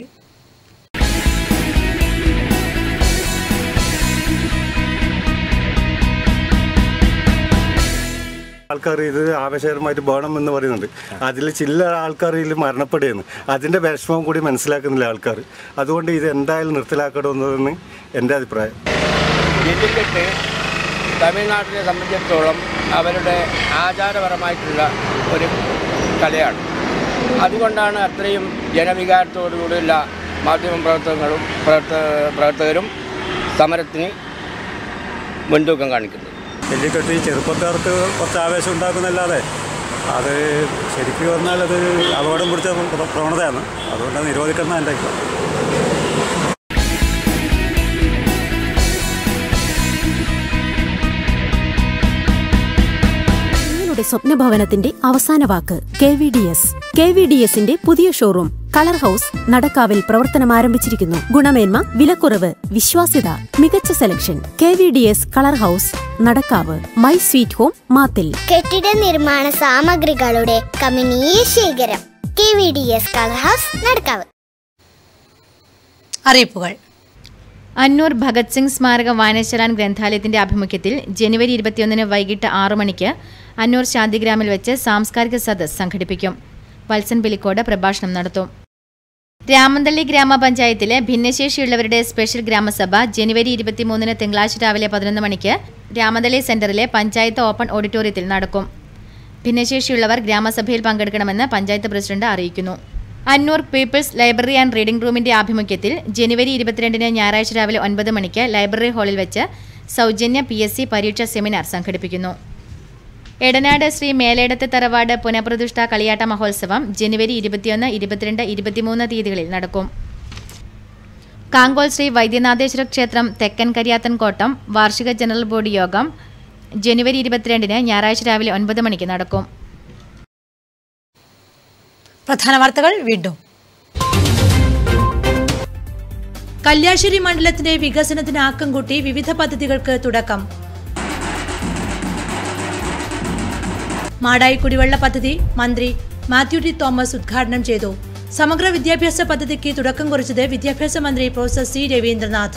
Speaker 26: ആൾക്കാർ ഇത് ആവേശകരമായിട്ട് വേണം എന്ന് പറയുന്നുണ്ട് അതിൽ ചില ആൾക്കാർ ഇതിൽ മരണപ്പെടുകയാണ് അതിൻ്റെ വിഷമം കൂടി മനസ്സിലാക്കുന്നില്ല ആൾക്കാർ അതുകൊണ്ട് ഇത് എന്തായാലും നിർത്തലാക്കണമെന്നതെന്ന് എൻ്റെ അഭിപ്രായം
Speaker 27: ജല്ലിക്കെട്ട് തമിഴ്നാട്ടിനെ സംബന്ധിച്ചിടത്തോളം അവരുടെ ആചാരപരമായിട്ടുള്ള ഒരു കലയാണ് അതുകൊണ്ടാണ് അത്രയും ജനവികാരത്തോടുകൂടിയുള്ള മാധ്യമ പ്രവർത്തകങ്ങളും പ്രവർത്ത പ്രവർത്തകരും സമരത്തിന് മുൻതൂക്കം കാണിക്കുന്നത്
Speaker 5: ജല്ലിക്കെട്ട് ഈ ചെറുപ്പക്കാർക്ക് കുറച്ച് ആവേശം ഉണ്ടാക്കുന്നല്ലാതെ അത് ശരിക്കും പറഞ്ഞാൽ അത് അപകടം പിടിച്ച പ്ര- പ്രവണതയാണ് അതുകൊണ്ട് അത് നിരോധിക്കണം എൻ്റെ അഭിപ്രായം
Speaker 24: നിങ്ങളുടെ സ്വപ്നഭവനത്തിന്റെ അവസാന വാക്ക് K V D S K V D എസിന്റെ പുതിയ ഷോറൂം കളർ ഹൗസ് നടക്കാവിൽ പ്രവർത്തനം ആരംഭിച്ചിരിക്കുന്നു ഗുണമേന്മ വിലക്കുറവ് വിശ്വാസ്യത മികച്ച selection K V D S colour house Nadakkavu my sweet home Mathil
Speaker 25: കെട്ടിട നിർമ്മാണ സാമഗ്രികളുടെ കമനീയ ശേഖരം K V D S colour house Nadakkavu
Speaker 7: അറിയിപ്പുകൾ
Speaker 17: അന്നൂർ ഭഗത് സിംഗ് സ്മാരക വായനശാലാൻ ഗ്രന്ഥാലയത്തിന്റെ ആഭിമുഖ്യത്തിൽ ജനുവരി ഇരുപത്തിയൊന്നിന് വൈകിട്ട് ആറു മണിക്ക് അന്നൂർ ശാന്തിഗ്രാമിൽ വെച്ച് സാംസ്കാരിക സദസ് സംഘടിപ്പിക്കും വത്സൻ പിലിക്കോട് പ്രഭാഷണം നടത്തും രാമന്തള്ളി ഗ്രാമപഞ്ചായത്തിലെ ഭിന്നശേഷിയുള്ളവരുടെ സ്പെഷ്യൽ ഗ്രാമസഭ ജനുവരി ഇരുപത്തിമൂന്നിന് തിങ്കളാഴ്ച രാവിലെ പതിനൊന്ന് മണിക്ക് രാമന്തള്ളി സെന്ററിലെ പഞ്ചായത്ത് ഓപ്പൺ ഓഡിറ്റോറിയത്തിൽ നടക്കും ഭിന്നശേഷിയുള്ളവർ ഗ്രാമസഭയിൽ പങ്കെടുക്കണമെന്ന് പഞ്ചായത്ത് പ്രസിഡന്റ് അറിയിക്കുന്നു Annur people's library and reading റൂമിന്റെ ആഭിമുഖ്യത്തിൽ ജനുവരി ഇരുപത്തിരണ്ടിന് ഞായറാഴ്ച രാവിലെ ഒൻപത് മണിക്ക് ലൈബ്രറി ഹാളിൽ വെച്ച് സൗജന്യ പി എസ് സി പരീക്ഷാ സെമിനാർ സംഘടിപ്പിക്കുന്നു എടനാട് ശ്രീ മേലേടത്തെ തറവാട് പുനഃപ്രതിഷ്ഠ കളിയാട്ട മഹോത്സവം ജനുവരി ഇരുപത്തിയൊന്ന് ഇരുപത്തിരണ്ട് ഇരുപത്തിമൂന്ന് തീയതികളിൽ നടക്കും കാങ്കോൽ ശ്രീ വൈദ്യനാഥേശ്വര ക്ഷേത്രം തെക്കൻ കരിയാത്തൻ കോട്ടം വാർഷിക ജനറൽ ബോഡി യോഗം ജനുവരി ഇരുപത്തിരണ്ടിന് ഞായറാഴ്ച രാവിലെ ഒൻപത് മണിക്ക് നടക്കും
Speaker 7: പ്രധാന വാർത്തകൾ വീണ്ടും കല്യാശ്ശേരി മണ്ഡലത്തിന്റെ വികസനത്തിന് ആക്കം കൂട്ടി വിവിധ പദ്ധതികൾക്ക് തുടക്കം മാടായി കുടിവെള്ള പദ്ധതി മന്ത്രി മാത്യു ടി തോമസ് ഉദ്ഘാടനം ചെയ്തു സമഗ്ര വിദ്യാഭ്യാസ പദ്ധതിക്ക് തുടക്കം കുറിച്ചത് വിദ്യാഭ്യാസ മന്ത്രി പ്രൊഫസർ സി രവീന്ദ്രനാഥ്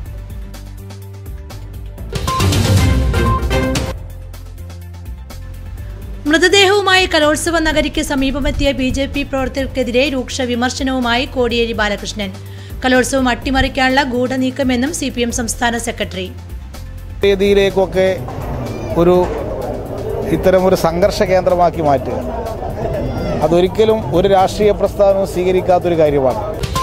Speaker 7: മൃതദേഹവുമായി കലോത്സവ നഗരിക്ക് സമീപമെത്തിയ ബി ജെ പി പ്രവർത്തകർക്കെതിരെ രൂക്ഷ വിമർശനവുമായി കോടിയേരി ബാലകൃഷ്ണൻ കലോത്സവം അട്ടിമറിക്കാനുള്ള ഗൂഢനീക്കമെന്നും സി പി എം സംസ്ഥാന സെക്രട്ടറി
Speaker 6: വേദിയിലേക്കൊക്കെ ഒരു ഇത്തരം ഒരു സംഘർഷ കേന്ദ്രമാക്കി മാറ്റുക അതൊരിക്കലും ഒരു രാഷ്ട്രീയ പ്രസ്ഥാനവും സ്വീകരിക്കാത്തൊരു കാര്യമാണ്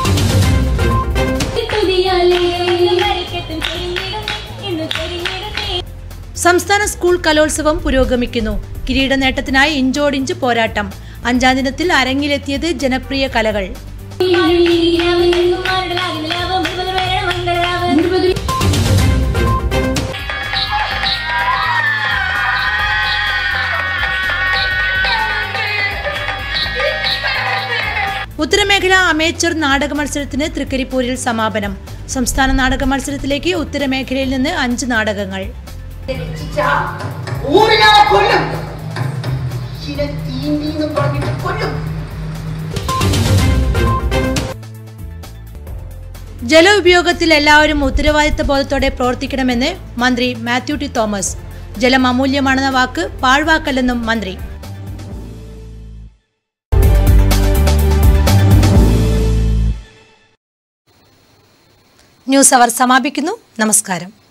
Speaker 7: സംസ്ഥാന സ്കൂൾ കലോത്സവം പുരോഗമിക്കുന്നു കിരീട നേട്ടത്തിനായി ഇഞ്ചോടിഞ്ച് പോരാട്ടം അഞ്ചാം ദിനത്തിൽ അരങ്ങിലെത്തിയത് ജനപ്രിയ കലകൾ ഉത്തരമേഖല അമേച്ചർ നാടക മത്സരത്തിന് തൃക്കരിപ്പൂരിൽ സമാപനം സംസ്ഥാന നാടക മത്സരത്തിലേക്ക് ഉത്തരമേഖലയിൽ നിന്ന് അഞ്ച് നാടകങ്ങൾ
Speaker 9: ഊരിനാളെ കൊല്ലും ഇതിനെ തീണ്ടിന്ന് പറഞ്ഞിട്ട് കൊല്ലും
Speaker 7: ജല ഉപയോഗത്തിൽ എല്ലാവരും ഉത്തരവാദിത്ത ബോധത്തോടെ പ്രവർത്തിക്കണമെന്ന് മന്ത്രി മാത്യു ടി തോമസ് ജലം അമൂല്യമാണെന്ന വാക്ക് പാഴ്വാക്കല്ലെന്നും മന്ത്രി ന്യൂസ് അവർ സമാപിക്കുന്നു നമസ്കാരം